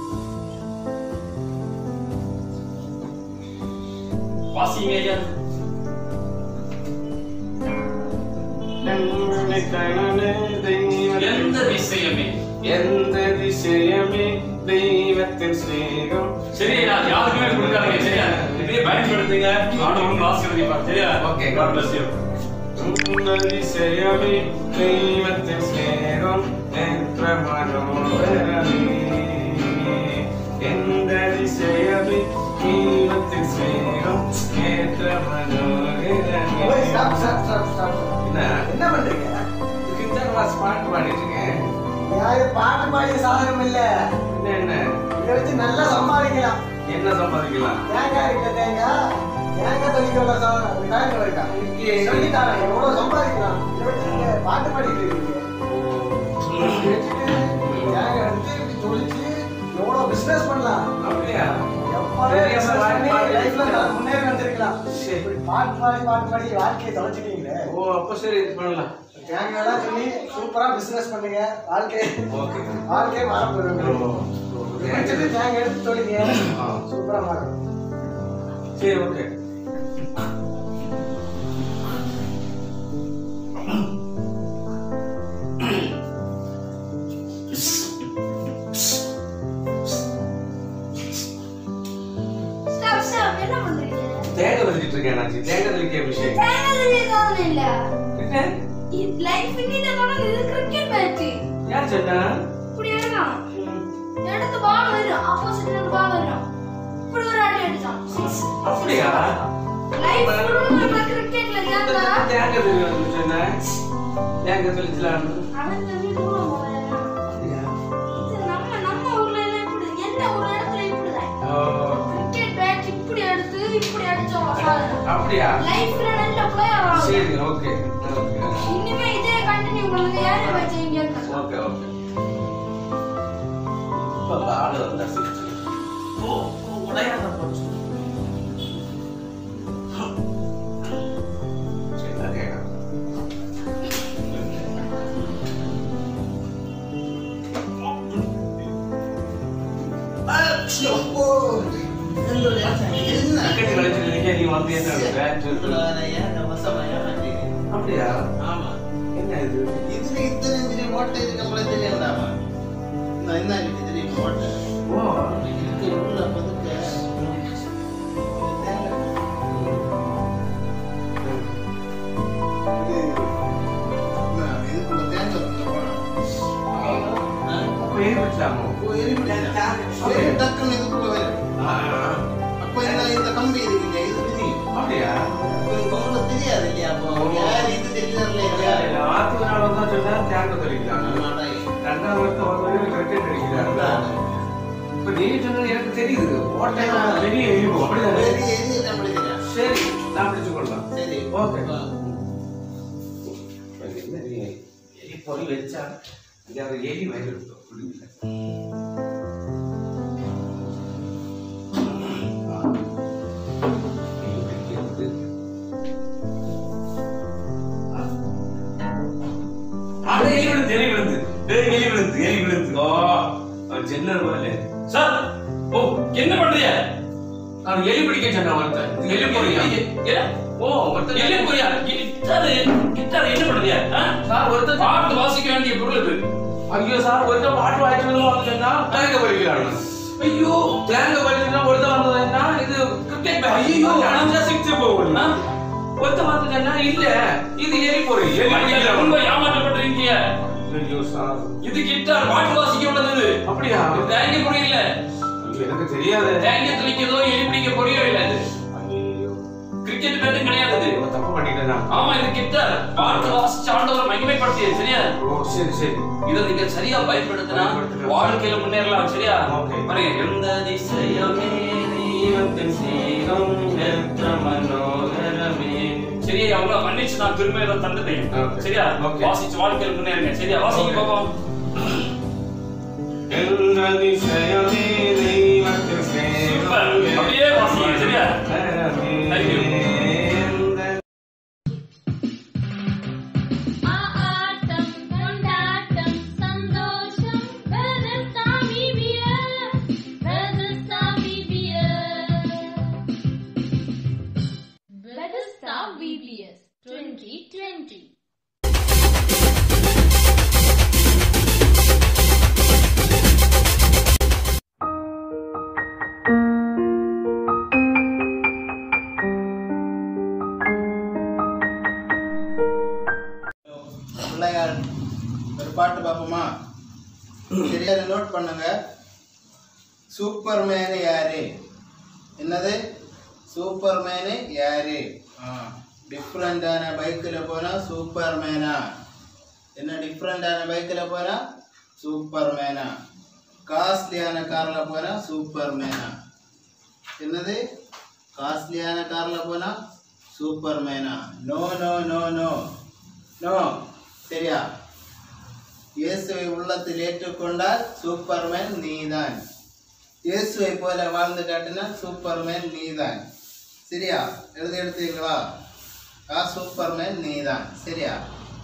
வாசிங்க ஐயா எந்த திசையுமே எந்த திசையமே தெய்வத்தின் ஸ்நேகம் சரி நான் யாருக்குமே கொடுக்காதீங்க சரியா இதே பயன்படுத்துங்க ஆண்டவன் ஆசீர்வதிப்பார் சரியா Okay, God bless you எந்த திசையமே தெய்வத்தின் ஸ்நேகம் என்ற மனோகரமே எந்த திசையமே தெய்வத்தின் ஸ்நேகம் என்ற மனோகரமே ஸ்டாப் ஸ்டாப் ஸ்டாப் ஸ்டாப் என்ன என்ன பண்றீங்க கிட்டார் கிளாஸ் பாட்டு பாடிட்டு இருக்கேன் யாரு பாட்டு பாடிய சாதனம் இல்ல என்ன என்ன இதை வச்சு நல்லா சம்பாதிக்கலாம் என்ன சம்பாதிக்கலாம் தேங்காய் இருக்குல்ல தேங்காய் தேங்காய் தொழிற்கொள்ள சாதனம் தேங்காய் இருக்கா சொல்லி தரேன் எவ்வளவு சம்பாதிக்கலாம் இதை வச்சு நீங்க பாட்டு பாடிட்டு இருக்கீங்க இதை வச்சுட்டு தேங்காய் எடுத்து இப்படி தொழிச்சு எவ்வளவு பிசினஸ் பண்ணலாம் அப்படியா எப்பவே பெரிய business பண்ணி பாட்டு லைஃப்ல பாடி- முன்னேறி வந்திருக்கலாம் சரி. இப்படி பாட்டு பாடி பாட்டு பாடி வாழ்க்கையை தொலைச்சிட்டீங்களே ஓ அப்ப சரி இது பண்ணலாம் தேங்காய்லாம் சொல்லி சூப்பரா பிசினஸ் பண்ணுங்க வாழ்க்கை வாழ்க்கையே மாற போயிருங்க பிடிச்சது தேங்காய் எடுத்து தொழிங்க சூப்பரா மாறும் சரி ஓகே ஸ்டாப் ஸ்டாப் என்ன பண்றீங்க தேங்காய் வச்சுட்டு இருக்கேன் நான் தேங்காய் தெளிக்க விஷயம் தேங்காய் ஏதாவது இல்ல என்ன? லைஃப் இன்னில தொடர்ந்து இது கிரிக்கெட் மேட்ச் யார் சொன்னா இப்படி எடுக்கலாம் எடுத்து பால் வரும் ஆப்போசிட்ல இருந்து பால் வரும் இப்படி ஒரு அடி அடிச்சான் சிக்ஸ் அப்படியா லைஃப் ஃபுல்லா கிரிக்கெட்ல ஏன்டா தேங்காய் தெளிக்க சொன்னேன் தேங்காய் தெளிச்சலாம் அவன் தம்பி தூரம் போறான் இது நம்ம நம்ம ஊர்ல எல்லாம் இப்படி எந்த ஒரு இடத்துல இப்படிதான் கிரிக்கெட் பேட் இப்படி எடுத்து இப்படி அடிச்சோம் அப்படியா லைஃப்ல நல்ல பிளேயர் ஆகும் சரி ஓகே ஓகே இனிமே இதே கண்டினியூ பண்ணுங்க யாரை வச்சீங்க ஓகே ஓகே இப்ப ஆளு வந்தா சரி ஓ உடையாத போச்சு சரி நான் கேட்கறேன் கிரிக்கெட் விளையாட்டு நீங்க நீ வந்து என்ன பேட் அப்படியா ஆமா என்ன இது இதுல இத்தனை இன்ஜினி ஓட்ட இதுக்கு அப்புறம் தெரியாதாமா இந்த என்ன இருக்கு தெரியுமா ஓட்ட ஓ இதுக்கு உள்ள பதுக்க இது நான் இதுக்குள்ள தேங்காய் கொண்டு போனேன். அப்ப ஏறிச்சாமோ ஓ, எரிபிடிச்சா? சரி, டக்குன்னு இதுக்குள்ள வரும். அப்ப இந்த இந்த கம்பி இருக்கு இல்லையா, இது தெரியும். அப்படியா அப்ப இது உங்களுக்கு தெரியாது இல்லையா அப்போ யார் இது தெரியல இல்லையா ஆத்து நாள் வந்தா சொன்னா தேங்காய் தெளிக்கிறாங்க ரெண்டாவது வருஷம் வந்து கிரிக்கெட் அடிக்கிறாங்க இப்ப நீ சொன்னது எனக்கு தெரியுது ஓட்டை வெளியே எரியும் அப்படிதானே வெளியே எரியுது, நான் படிக்கிறேன். சரி நான் பிடிச்சு கொள்ளலாம் சரி ஓகே என்ன நீ எலி பொறி வச்சா இங்க அந்த எலி வயிறு இருக்கும் புரியல அட எலி விழுந்து எலி விழுந்து டேய் எலி விழுந்து எலி விழுந்து ஓ அவன் ஜென்னர் போல சார் ஓ என்ன பண்றீங்க நான் எலி பிடிக்க சொன்னேன் ஒருத்தன் எலி பொறியா என்ன ஓ ஒருத்தன் எல்லை பொரியா கிட்டாரு கிட்டாரு என்ன பண்றீங்க ஆ? சார் ஒருத்தன் பாட்டு வாசிக்க வேண்டிய பொருள் இது ஐயோ சார் ஒருத்தன் பாட்டு வாய்ப்பு சொன்னா தேங்க பறிக்கிறாங்க ஐயோ தேங்க பறிக்கிறா ஒருத்தன் வந்ததுன்னா இது கிரிக்கெட் ஐயோ அணைஞ்சா சிக்ஸ் போகணும் ஒருத்தன் வந்துட்டா இல்ல இது எலி பொறி எலி ஐயா, ரொம்ப ஏமாற்றப்பட்டிருக்கீங்க ஐயோ சார் இது கிட்டார் பாட்டு வாசிக்க உள்ளது அப்படியா இது தேங்க பொறி இல்ல எனக்கு தெரியாது தேங்க துளிக்கதோ எலி பிடிக்க பொறியோ இல்ல இது கிரிக்கெட் பேட்டும் கிடையாது இது தப்பு பண்ணிட்டேனா ஆமா இது கிட்டார் பாட்டு வாசிச்சு ஆண்டவரை மகிமைப்படுத்தியது சரியா ஓ சரி சரி இதை நீங்க சரியா பயன்படுத்தினா வாழ்க்கையில முன்னேறலாம் சரியா பாருங்க எந்த திசையமே தெய்வத்தின் சீரம் எத்த மனோகரமே சரியா அவங்கள மன்னிச்சு நான் திரும்ப இதை தந்துட்டேன் சரியா வாசிச்சு வாழ்க்கையில முன்னேறுங்க சரியா வாசிக்க பாப்போம் சூப்பர். அப்படியே வாசிங்க சரியா Thank you. ஆட்டம் கொண்டாட்டம் சந்தோஷம் வெதசாமி பியர் வெதசாமி பியர் வெதஸ்டா VBS 2020 பிள்ளையார் ஒரு பாட்டு பார்ப்போமா சரியா நோட் பண்ணுங்க சூப்பர்மேனு யாரு என்னது சூப்பர்மேனு யாரு டிஃப்ரெண்டான பைக்கில் போனால் சூப்பர்மேனா என்ன டிஃப்ரெண்டான பைக்கில் போனால் சூப்பர்மேனா காஸ்ட்லியான காரில் போனால் சூப்பர்மேனா என்னது காஸ்ட்லியான காரில் போனால் சூப்பர்மேனா no no no no no சரியா இயேசுவை உள்ளத்தில் ஏற்றுக்கொண்டால் சூப்பர்மேன் நீதான் இயேசுவை போல வாழ்ந்து காட்டினால் சூப்பர்மேன் நீதான் சரியா எழுதி எடுத்தீங்களா ஆ சூப்பர்மேன் நீதான் சரியா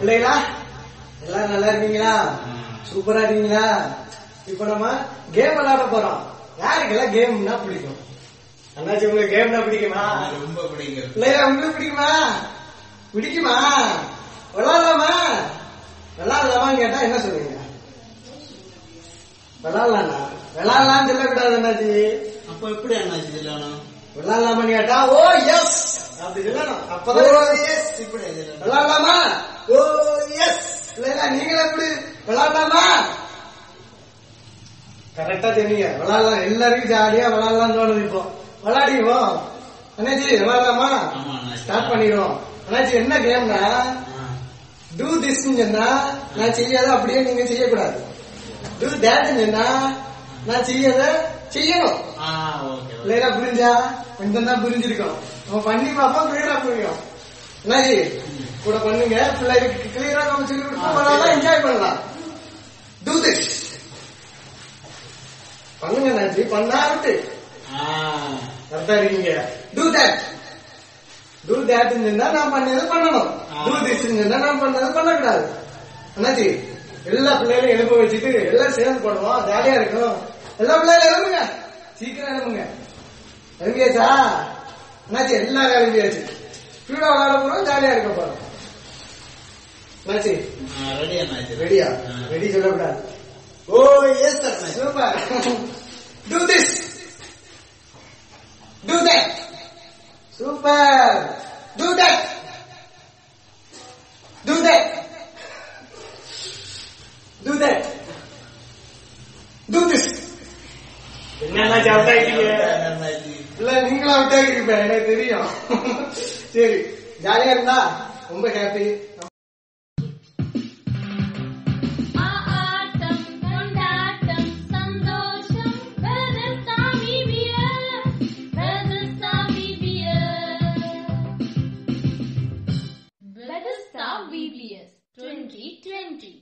பிள்ளைகளா எல்லாரும் நல்லா இருக்கீங்களா சூப்பரா இருக்கீங்களா இப்ப நம்ம கேம் விளையாட போறோம் யாருக்கெல்லாம் கேம்னா பிடிக்கும் அண்ணாச்சி உங்களுக்கு கேம்னா பிடிக்குமா ரொம்ப பிடிக்கும் பிள்ளைகளா உங்களுக்கு பிடிக்குமா பிடிக்குமா விளையாடலாமா விளையாடலாமான்னு கேட்டா என்ன சொல்லுவீங்க விளையாடலாம்னா விளையாடலாம்னு சொல்லக்கூடாது அண்ணாச்சி அப்ப எப்படி அண்ணாச்சி சொல்லணும் விளையாடலாமான்னு கேட்டா ஓ எஸ் அப்படி சொல்லணும் அப்பதான் எஸ் இப்படி சொல்லணும் விளையாடலாமா ஓ எஸ் இல்லையா நீங்களும் எப்படி விளையாடலாமா கரெக்டா சொன்னீங்க விளையாடலாம் எல்லாருக்கும் ஜாலியா விளையாடலாம் தோணுது இப்போ விளையாடிடுவோம் அண்ணாச்சி விளையாடலாமா ஆமா அண்ணாச்சி ஸ்டார்ட் பண்ணிடுவோம் அண்ணாச்சி என்ன கேம்னா டூ திஸ் சொன்னா நான் செய்யாத அப்படியே நீங்க செய்யக்கூடாது டூ தேட் சொன்னா நான் செய்யாத செய்யணும் ஆ ஓகே கிளியரா புரிஞ்சா கொஞ்சம் தான் புரிஞ்சிருக்கோம் நம்ம பண்ணி பார்ப்போம் கிளியரா புரியும் என்னாச்சு கூட பண்ணுங்க பிள்ளைகளுக்கு கிளியரா நம்ம சொல்லி கொடுப்போம் பண்ணலாம் என்ஜாய் பண்ணலாம் டூ திஸ் பண்ணுங்க நாச்சி பண்ணா விட்டு கரெக்டா இருக்கீங்க டூ தேட் டூ தேட் சொன்னா நான் பண்ணது பண்ணணும் டூ திஸ் சொன்னா நான் பண்ணது பண்ணக்கூடாது என்னாச்சு எல்லா பிள்ளைகளையும் எழுப்ப வச்சுட்டு எல்லாம் சேர்ந்து பண்ணுவோம் ஜாலியா இருக்கும் எல்லா பிள்ளைகளும் எழுப்புங்க சீக்கிரம் எழுப்புங்க எழுப்பியாச்சா என்னாச்சு எல்லாரும் எழுப்பியாச்சு ஸ்பீடா விளையாட போறோம் ஜாலியா இருக்க போறோம் என்னாச்சு ரெடி அண்ணாச்சி ரெடியா ரெடி சொல்லக்கூடாது oh yes super do this do that super do that do that do that do this என்ன அவுட் ஆயிட்டீங்க இல்ல நீங்களும் அவுட் ஆகிருப்ப எனக்கு தெரியும் சரி ஜாலியா இருந்தா ரொம்ப ஹாப்பி ஆட்டம் கொண்டாட்டம் சந்தோஷம் வெதசாமி பியர் வெதசாமி பியர் வெதஸ்தா விபிஎஸ் 2020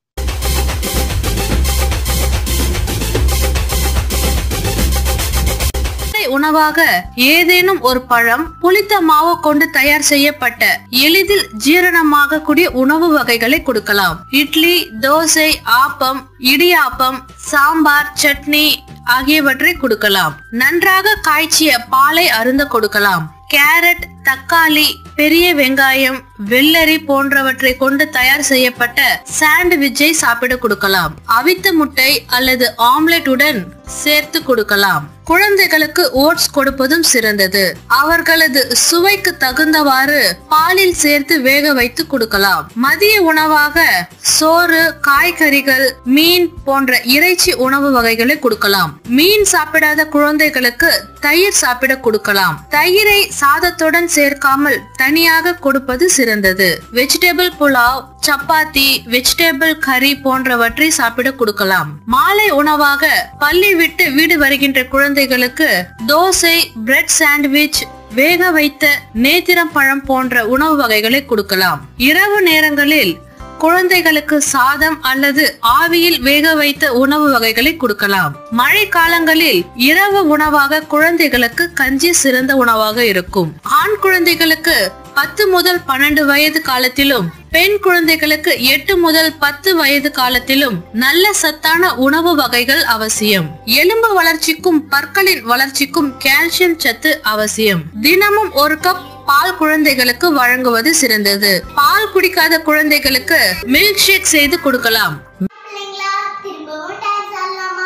காலை உணவாக ஏதேனும் ஒரு பழம் புளித்த மாவு கொண்டு தயார் செய்யப்பட்ட எளிதில் ஜீரணமாகக்கூடிய உணவு வகைகளை கொடுக்கலாம் இட்லி தோசை ஆப்பம் இடியாப்பம் சாம்பார் சட்னி ஆகியவற்றை கொடுக்கலாம் நன்றாக காய்ச்சிய பாலை அருந்த கொடுக்கலாம் கேரட் தக்காளி பெரிய வெங்காயம் வெள்ளரி போன்றவற்றை கொண்டு தயார் செய்யப்பட்ட சாண்ட்விச்சை சாப்பிட கொடுக்கலாம் அவித்த முட்டை அல்லது ஆம்லெட் உடன் சேர்த்து கொடுக்கலாம் குழந்தைகளுக்கு ஓட்ஸ் கொடுப்பதும் சிறந்தது அவர்களது சுவைக்கு தகுந்தவாறு பாலில் சேர்த்து வேக வைத்து கொடுக்கலாம் மதிய உணவாக சோறு காய்கறிகள் மீன் போன்ற இறைச்சி உணவு வகைகளை கொடுக்கலாம் மீன் சாப்பிடாத குழந்தைகளுக்கு தயிர் சாப்பிட கொடுக்கலாம் தயிரை சாதத்துடன் சேர்க்காமல் தனியாக கொடுப்பது சிறந்தது வெஜிடபிள் புலாவ் சப்பாத்தி வெஜிடபிள் கறி போன்றவற்றை சாப்பிட கொடுக்கலாம் மாலை உணவாக பள்ளி விட்டு வீடு வருகின்ற குழந்தைகளுக்கு தோசை பிரெட் சாண்ட்விச் வேக வைத்த நேத்திரம் பழம் போன்ற உணவு வகைகளை கொடுக்கலாம் இரவு நேரங்களில் குழந்தைகளுக்கு சாதம் அல்லது ஆவியில் வேக வைத்த உணவு வகைகளை கொடுக்கலாம் மழை காலங்களில் இரவு உணவாக குழந்தைகளுக்கு கஞ்சி சிறந்த உணவாக இருக்கும் ஆண் குழந்தைகளுக்கு பத்து முதல் பன்னெண்டு வயது காலத்திலும் பெண் குழந்தைகளுக்கு எட்டு முதல் பத்து வயது காலத்திலும் நல்ல சத்தான உணவு வகைகள் அவசியம் எலும்பு வளர்ச்சிக்கும் பற்களின் வளர்ச்சிக்கும் கால்சியம் சத்து அவசியம் தினமும் ஒரு கப் பால் குழந்தைகளுக்கு வழங்குவது சிறந்தது பால் குடிக்காத குழந்தைகளுக்கு மில்க் ஷேக் செய்து கொடுக்கலாம் பிள்ளைங்களா திரும்பவும் டான்ஸ் ஆடலாமா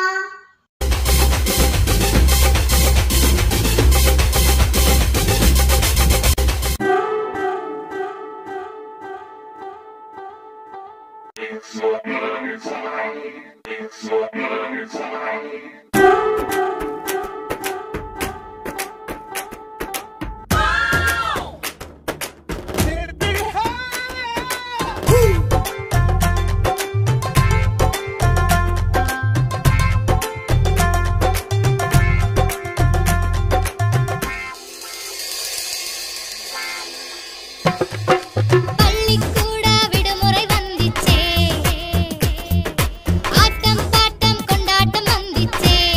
பள்ளிக்கூட விடுமுறை வந்திச்சே ஆட்டம் பாட்டம் கொண்டாட்டம் வந்திச்சே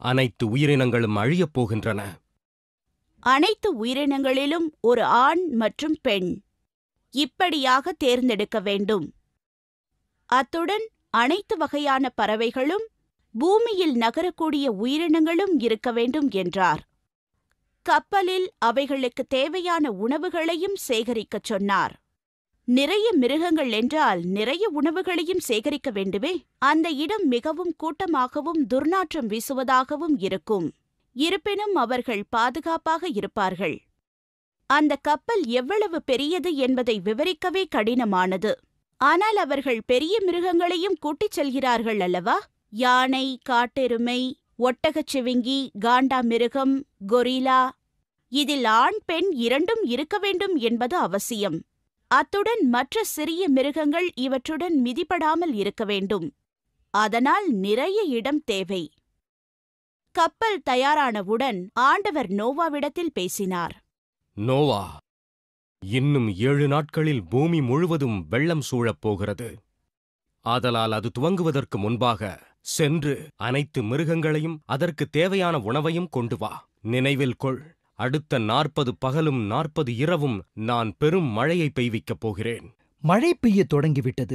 அனைத்து உயிரினங்களும் அழியப் போகின்றன அனைத்து உயிரினங்களிலும் ஒரு ஆண் மற்றும் பெண் இப்படியாக தேர்ந்தெடுக்க வேண்டும் அத்துடன் அனைத்து வகையான பறவைகளும் பூமியில் நகரக்கூடிய உயிரினங்களும் இருக்க வேண்டும் என்றார் கப்பலில் அவைகளுக்கு தேவையான உணவுகளையும் சேகரிக்கச் சொன்னார் நிறைய மிருகங்கள் என்றால் நிறைய உணவுகளையும் சேகரிக்க வேண்டுமே அந்த இடம் மிகவும் கூட்டமாகவும் துர்நாற்றம் வீசுவதாகவும் இருக்கும் இருப்பினும் அவர்கள் பாதுகாப்பாக இருப்பார்கள் அந்த கப்பல் எவ்வளவு பெரியது என்பதை விவரிக்கவே கடினமானது ஆனால் அவர்கள் பெரிய மிருகங்களையும் கூட்டிச் செல்கிறார்கள் அல்லவா யானை காட்டெருமை ஒட்டகச் சிவிங்கி காண்டா மிருகம் கொரிலா இதில் ஆண் பெண் இரண்டும் இருக்க வேண்டும் என்பது அவசியம் அத்துடன் மற்ற சிறிய மிருகங்கள் இவற்றுடன் மிதிபடாமல் இருக்க வேண்டும் அதனால் நிறைய இடம் தேவை கப்பல் தயாரானவுடன் ஆண்டவர் நோவாவிடத்தில் பேசினார் நோவா இன்னும் ஏழு நாட்களில் பூமி முழுவதும் வெள்ளம் சூழப் போகிறது ஆதலால் அது துவங்குவதற்கு முன்பாக சென்று அனைத்து மிருகங்களையும் அதற்கு தேவையான உணவையும் கொண்டு வா நினைவில் கொள் அடுத்த நாற்பது பகலும் நாற்பது இரவும் நான் பெரும் மழையை பெய்விக்கப் போகிறேன் மழை பெய்யத் தொடங்கிவிட்டது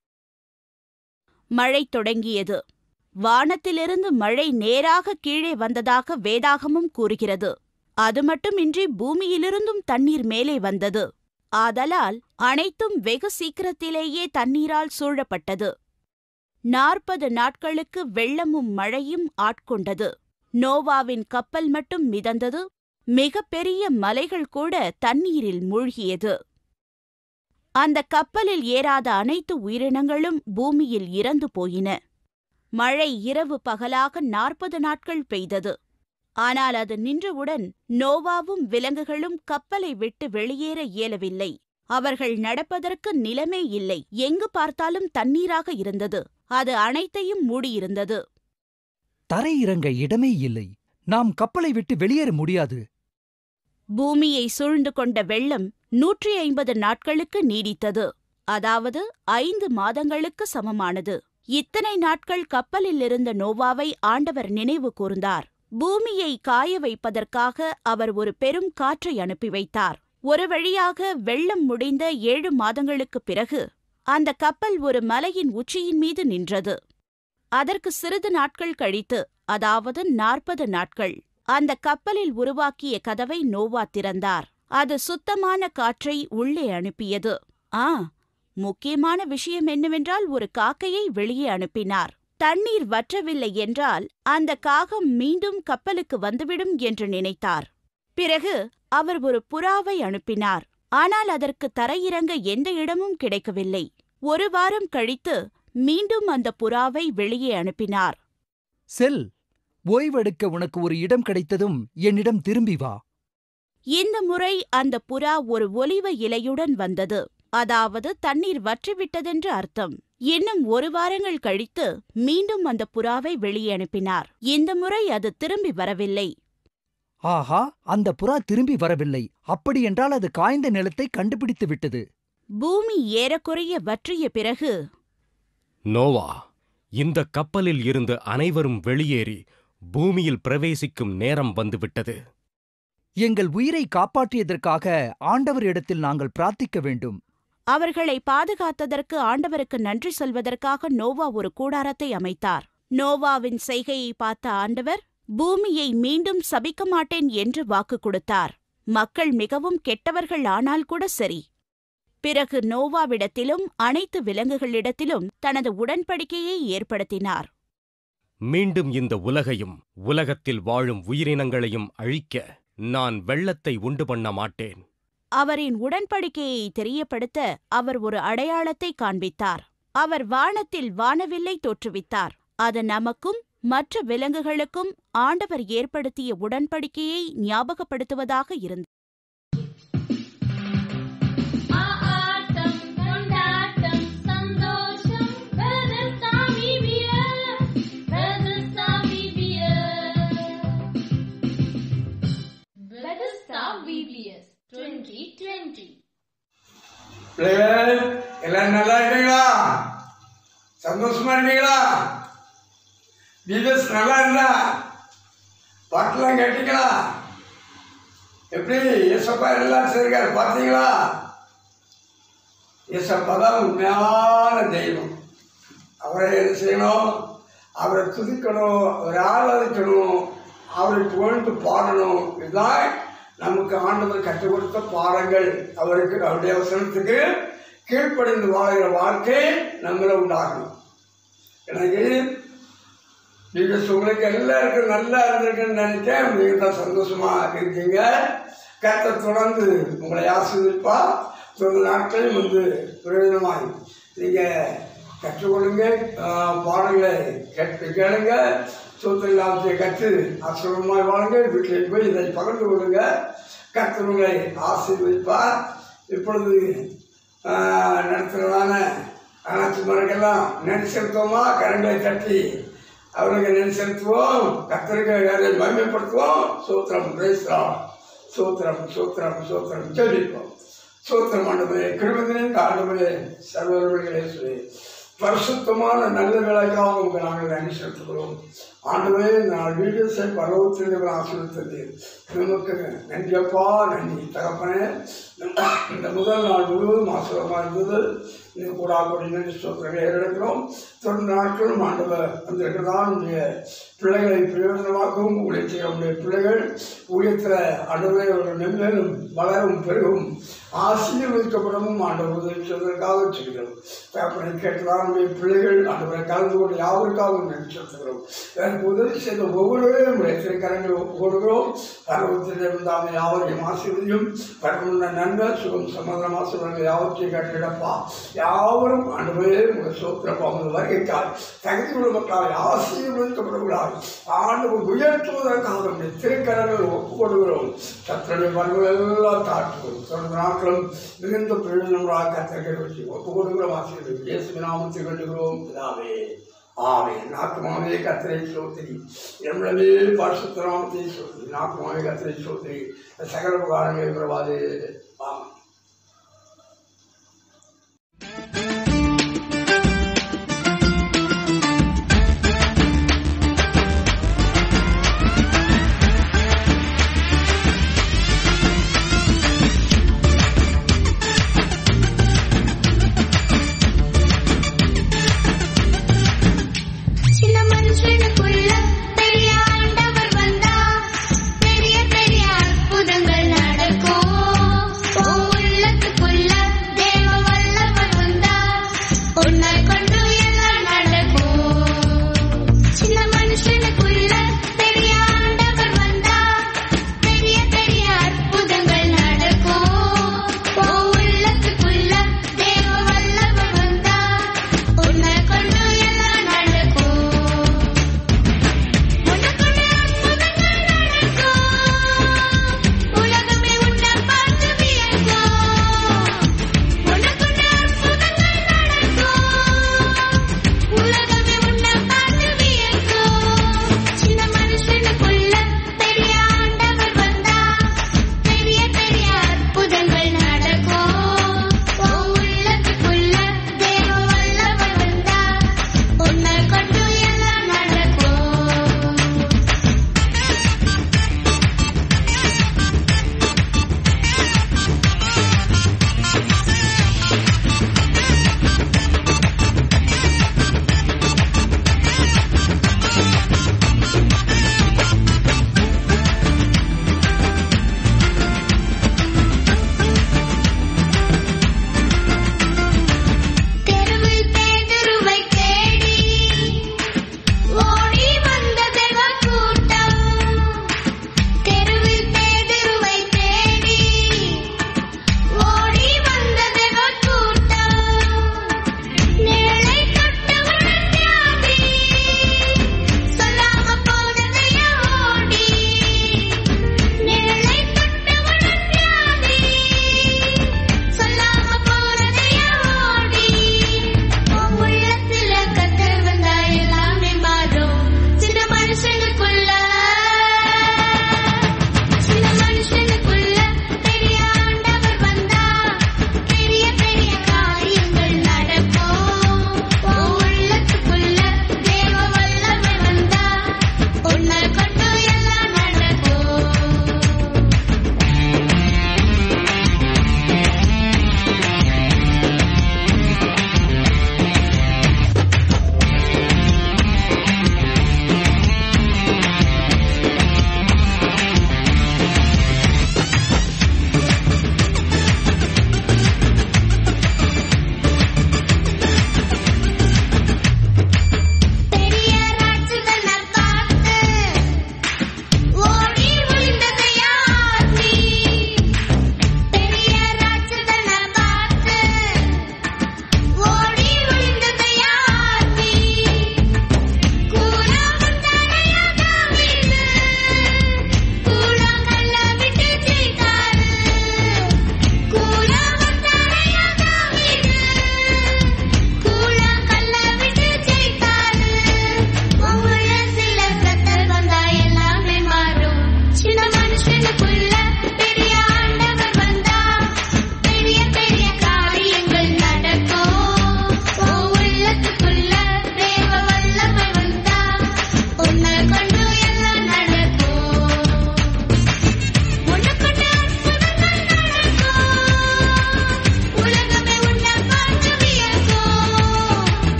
மழை தொடங்கியது வானத்திலிருந்து மழை நேராக கீழே வந்ததாக வேதாகமும் கூறுகிறது அது மட்டுமின்றி பூமியிலிருந்தும் தண்ணீர் மேலே வந்தது ஆதலால் அனைத்தும் வெகு சீக்கிரத்திலேயே தண்ணீரால் சூழப்பட்டது நாற்பது நாட்களுக்கு வெள்ளமும் மழையும் ஆட்கொண்டது நோவாவின் கப்பல் மட்டும் மிதந்தது மிக பெரிய மலைகள் கூட தண்ணீரில் மூழ்கியது அந்த கப்பலில் ஏறாத அனைத்து உயிரினங்களும் பூமியில் இறந்து போயின மழை இரவு பகலாக நாற்பது நாட்கள் பெய்தது ஆனால் அது நின்றவுடன் நோவாவும் விலங்குகளும் கப்பலை விட்டு வெளியேற இயலவில்லை அவர்கள் நடப்பதற்கு நிலமே இல்லை எங்கு பார்த்தாலும் தண்ணீராக இருந்தது அது அனைத்தையும் மூடியிருந்தது தரையிறங்க இடமே இல்லை நாம் கப்பலை விட்டு வெளியேற முடியாது பூமியை சூழ்ந்து கொண்ட வெள்ளம் நூற்றி ஐம்பது நாட்களுக்கு நீடித்தது அதாவது ஐந்து மாதங்களுக்கு சமமானது இத்தனை நாட்கள் கப்பலில் இருந்த நோவாவை ஆண்டவர் நினைவு கூர்ந்தார் பூமியை காய வைப்பதற்காக அவர் ஒரு பெரும் காற்றை அனுப்பி வைத்தார் ஒரு வழியாக வெள்ளம் முடிந்த ஏழு மாதங்களுக்குப் பிறகு அந்த கப்பல் ஒரு மலையின் உச்சியின் மீது நின்றது அதற்கு சிறிது நாட்கள் கழித்து அதாவது நாற்பது நாட்கள் அந்த கப்பலில் உருவாக்கிய கதவை நோவா திறந்தார் அது சுத்தமான காற்றை உள்ளே அனுப்பியது ஆ முக்கியமான விஷயம் என்னவென்றால் ஒரு காக்கையை வெளியே அனுப்பினார் தண்ணீர் வற்றவில்லை என்றால் அந்த காகம் மீண்டும் கப்பலுக்கு வந்துவிடும் என்று நினைத்தார் பிறகு அவர் ஒரு புறாவை அனுப்பினார் ஆனால் அதற்கு தரையிறங்க எந்த இடமும் கிடைக்கவில்லை ஒரு வாரம் கழித்து மீண்டும் அந்த புறாவை வெளியே அனுப்பினார் செல் ஓய்வெடுக்க உனக்கு ஒரு இடம் கிடைத்ததும் என்னிடம் திரும்பி வா இந்த முறை அந்த புறா ஒரு ஒலிவ இலையுடன் வந்தது அதாவது தண்ணீர் வற்றிவிட்டதென்று அர்த்தம் இன்னும் ஒரு வாரங்கள் கழித்து மீண்டும் அந்த புறாவை வெளியே அனுப்பினார் இந்த முறை அது திரும்பி வரவில்லை ஆஹா அந்த புறா திரும்பி வரவில்லை அப்படியென்றால் அது காய்ந்த நிலத்தை கண்டுபிடித்து விட்டது பூமி ஏறக்குறைய வற்றிய பிறகு நோவா இந்த கப்பலில் இருந்து அனைவரும் வெளியேறி பூமியில் பிரவேசிக்கும் நேரம் வந்துவிட்டது எங்கள் உயிரை காப்பாற்றியதற்காக ஆண்டவரிடத்தில் நாங்கள் பிரார்த்திக்க வேண்டும் அவர்களை பாதுகாத்ததற்கு ஆண்டவருக்கு நன்றி சொல்வதற்காக நோவா ஒரு கூடாரத்தை அமைத்தார் நோவாவின் செய்கையை பார்த்த ஆண்டவர் பூமியை மீண்டும் சபிக்க மாட்டேன் என்று வாக்கு கொடுத்தார் மக்கள் மிகவும் கெட்டவர்கள் ஆனால் கூட சரி பிறகு நோவாவிடத்திலும் அனைத்து விலங்குகளிடத்திலும் தனது உடன்படிக்கையை ஏற்படுத்தினார் மீண்டும் இந்த உலகையும் உலகத்தில் வாழும் உயிரினங்களையும் அழிக்க நான் வெள்ளத்தை உண்டு பண்ண மாட்டேன் அவரின் உடன்படிக்கையை தெரியப்படுத்த அவர் ஒரு அடையாளத்தை காண்பித்தார் அவர் வானத்தில் வானவில்லை தோற்றுவித்தார் அது நமக்கும் மற்ற விலங்குகளுக்கும் ஆண்டவர் ஏற்படுத்திய உடன்படிக்கையை ஞாபகப்படுத்துவதாக இருந்தது ஆட்டம் கொண்டாட்டம் சந்தோஷம் வெதஸ்தாமி பியர் வெதஸ்தாமி பியர் வெதஸ்தா விபிஎஸ் 2020 பிள்ளைகள் எல்லாரும் நல்லா இருக்கீங்களா சந்தோஷமா இருக்கீங்களா பிபிஎஸ் நல்லா இருந்தா பாட்டெல்லாம் கேட்டீங்களா எப்படி ஏசப்பா எல்லாம் செய்கிறார் பார்த்தீங்களா ஏசப்பா தான் உண்மையான தெய்வம் அவரை என்ன செய்யணும் அவரை துதிக்கணும் அவரை ஆராதிக்கணும் அவரை புகழ்ந்து பாடணும் இதுதான் நமக்கு ஆண்டவர் கற்றுக் கொடுத்த பாடங்கள் அவருக்கு அவருடைய அவசரத்துக்கு கீழ்ப்படிந்து வாழ்கிற வாழ்க்கை நம்மள உண்டாகணும் எனக்கு நீங்கள் உங்களுக்கு எல்லாருக்கும் நல்லா இருந்திருக்குன்னு நினைக்கிறேன் நீங்கள் தான் சந்தோஷமா இருக்கீங்க கத்தை தொடர்ந்து உங்களை ஆசிரியப்பா தொடர்ந்து நாட்களையும் வந்து பிரயோஜனமாய் நீங்கள் கற்றுக்கொள்ளுங்க ஆஹ் பாடங்களை கேட்டு கேளுங்க சூத்திரத்தை கற்று ஆசிரியமாய் வாழுங்க வீட்டில் போய் இதை பகிர்ந்து கொள்ளுங்க கத்தவங்களை ஆசீர்வதிப்பார் இப்பொழுது ஆஹ் நடத்துகிறதான அனைத்து முறைக்கெல்லாம் நன்றி செலுத்துவோமா கரங்களை தட்டி அவருக்கு நன்றி செலுத்துவோம் கத்தருக்கு மகிமைப்படுத்துவோம் சூத்திரம் பேசுகிறோம் சூத்திரம் சூத்திரம் சூத்திரம் ஜெபிப்போம் சூத்திரம் ஆண்டவரே கிருபதினின் ஆண்டவரே சர்வர்களே சொல்லி பரிசுத்தமான நல்ல வேலைக்காக உங்கள் நாங்கள் நன்றி செலுத்துகிறோம் ஆண்டவரே நான் வீடியோஸை பரவத்தில் ஆசிரியத்தது நமக்கு நன்றி அப்பா நன்றி தகப்பனே இந்த முதல் நாள் முழுவதும் ஆசிரியமாக இருந்தது இது கூட கூடி நன்றி சொல்கிறேன் ஏறெடுக்கிறோம் தொடர்ந்து நாட்களும் ஆண்டவர் வந்திருக்கிறதால் உடைய பிள்ளைகளை பிரயோஜனமாகவும் ஊழியர் செய்ய உடைய பிள்ளைகள் ஊழியத்தில் ஆண்டவரை அவர்கள் மென்மேலும் வளரும் பெருகும் ஆசீர்வதிக்கப்படவும் ஆண்டவர் உதவி செய்வதற்காக செய்கிறோம் தகப்பனை கேட்டதான் நம்முடைய பிள்ளைகள் ஆண்டவரை கலந்து கொண்டு யாவருக்காகவும் நன்றி செலுத்துகிறோம் எனக்கு உதவி செய்த ஒவ்வொருவரையும் உடைய திருக்கரங்களை ஒப்புக் கொடுக்கிறோம் பருவத்தில் இருந்தாமல் யாவரையும் ஆசீர்வதியும் பரமுள்ள நண்பர் சுகம் சமாதான ஆசீர்வாதங்கள் யாவற்றையும் கட்டிடப்பா யாவரும் ஆண்டவரே உங்கள் சோத்திரப்பா உங்கள் வருகைக்காய் தகுதி உள்ள மக்களால் ஆசீர்வதிக்கப்படக்கூடாது ஆண்டவர் உயர்த்துவதற்காக நம்முடைய திருக்கரங்கள் ஒப்புக் கொடுக்கிறோம் சத்தனுடைய பண்புகள் எல்லாம் தாட்டுவோம் தொடர்ந்து நாட்களும் மிகுந்த பிரயோஜனங்களாக கத்தர்கள் வச்சு ஒப்புக் கொடுக்கிறோம் ஆசீர்வதி இயேசு நாமத்தில் வேண்டுகிறோம் பிதாவே ஆமே நாக்குமாவே கத்திரை சோத்திரி எம்மளவே பரிசுத்த நாமத்தை சோத்திரி நாக்குமாவே கத்திரை சோத்திரி சகல உபகாரங்களை பிரபாதே ஆமாம்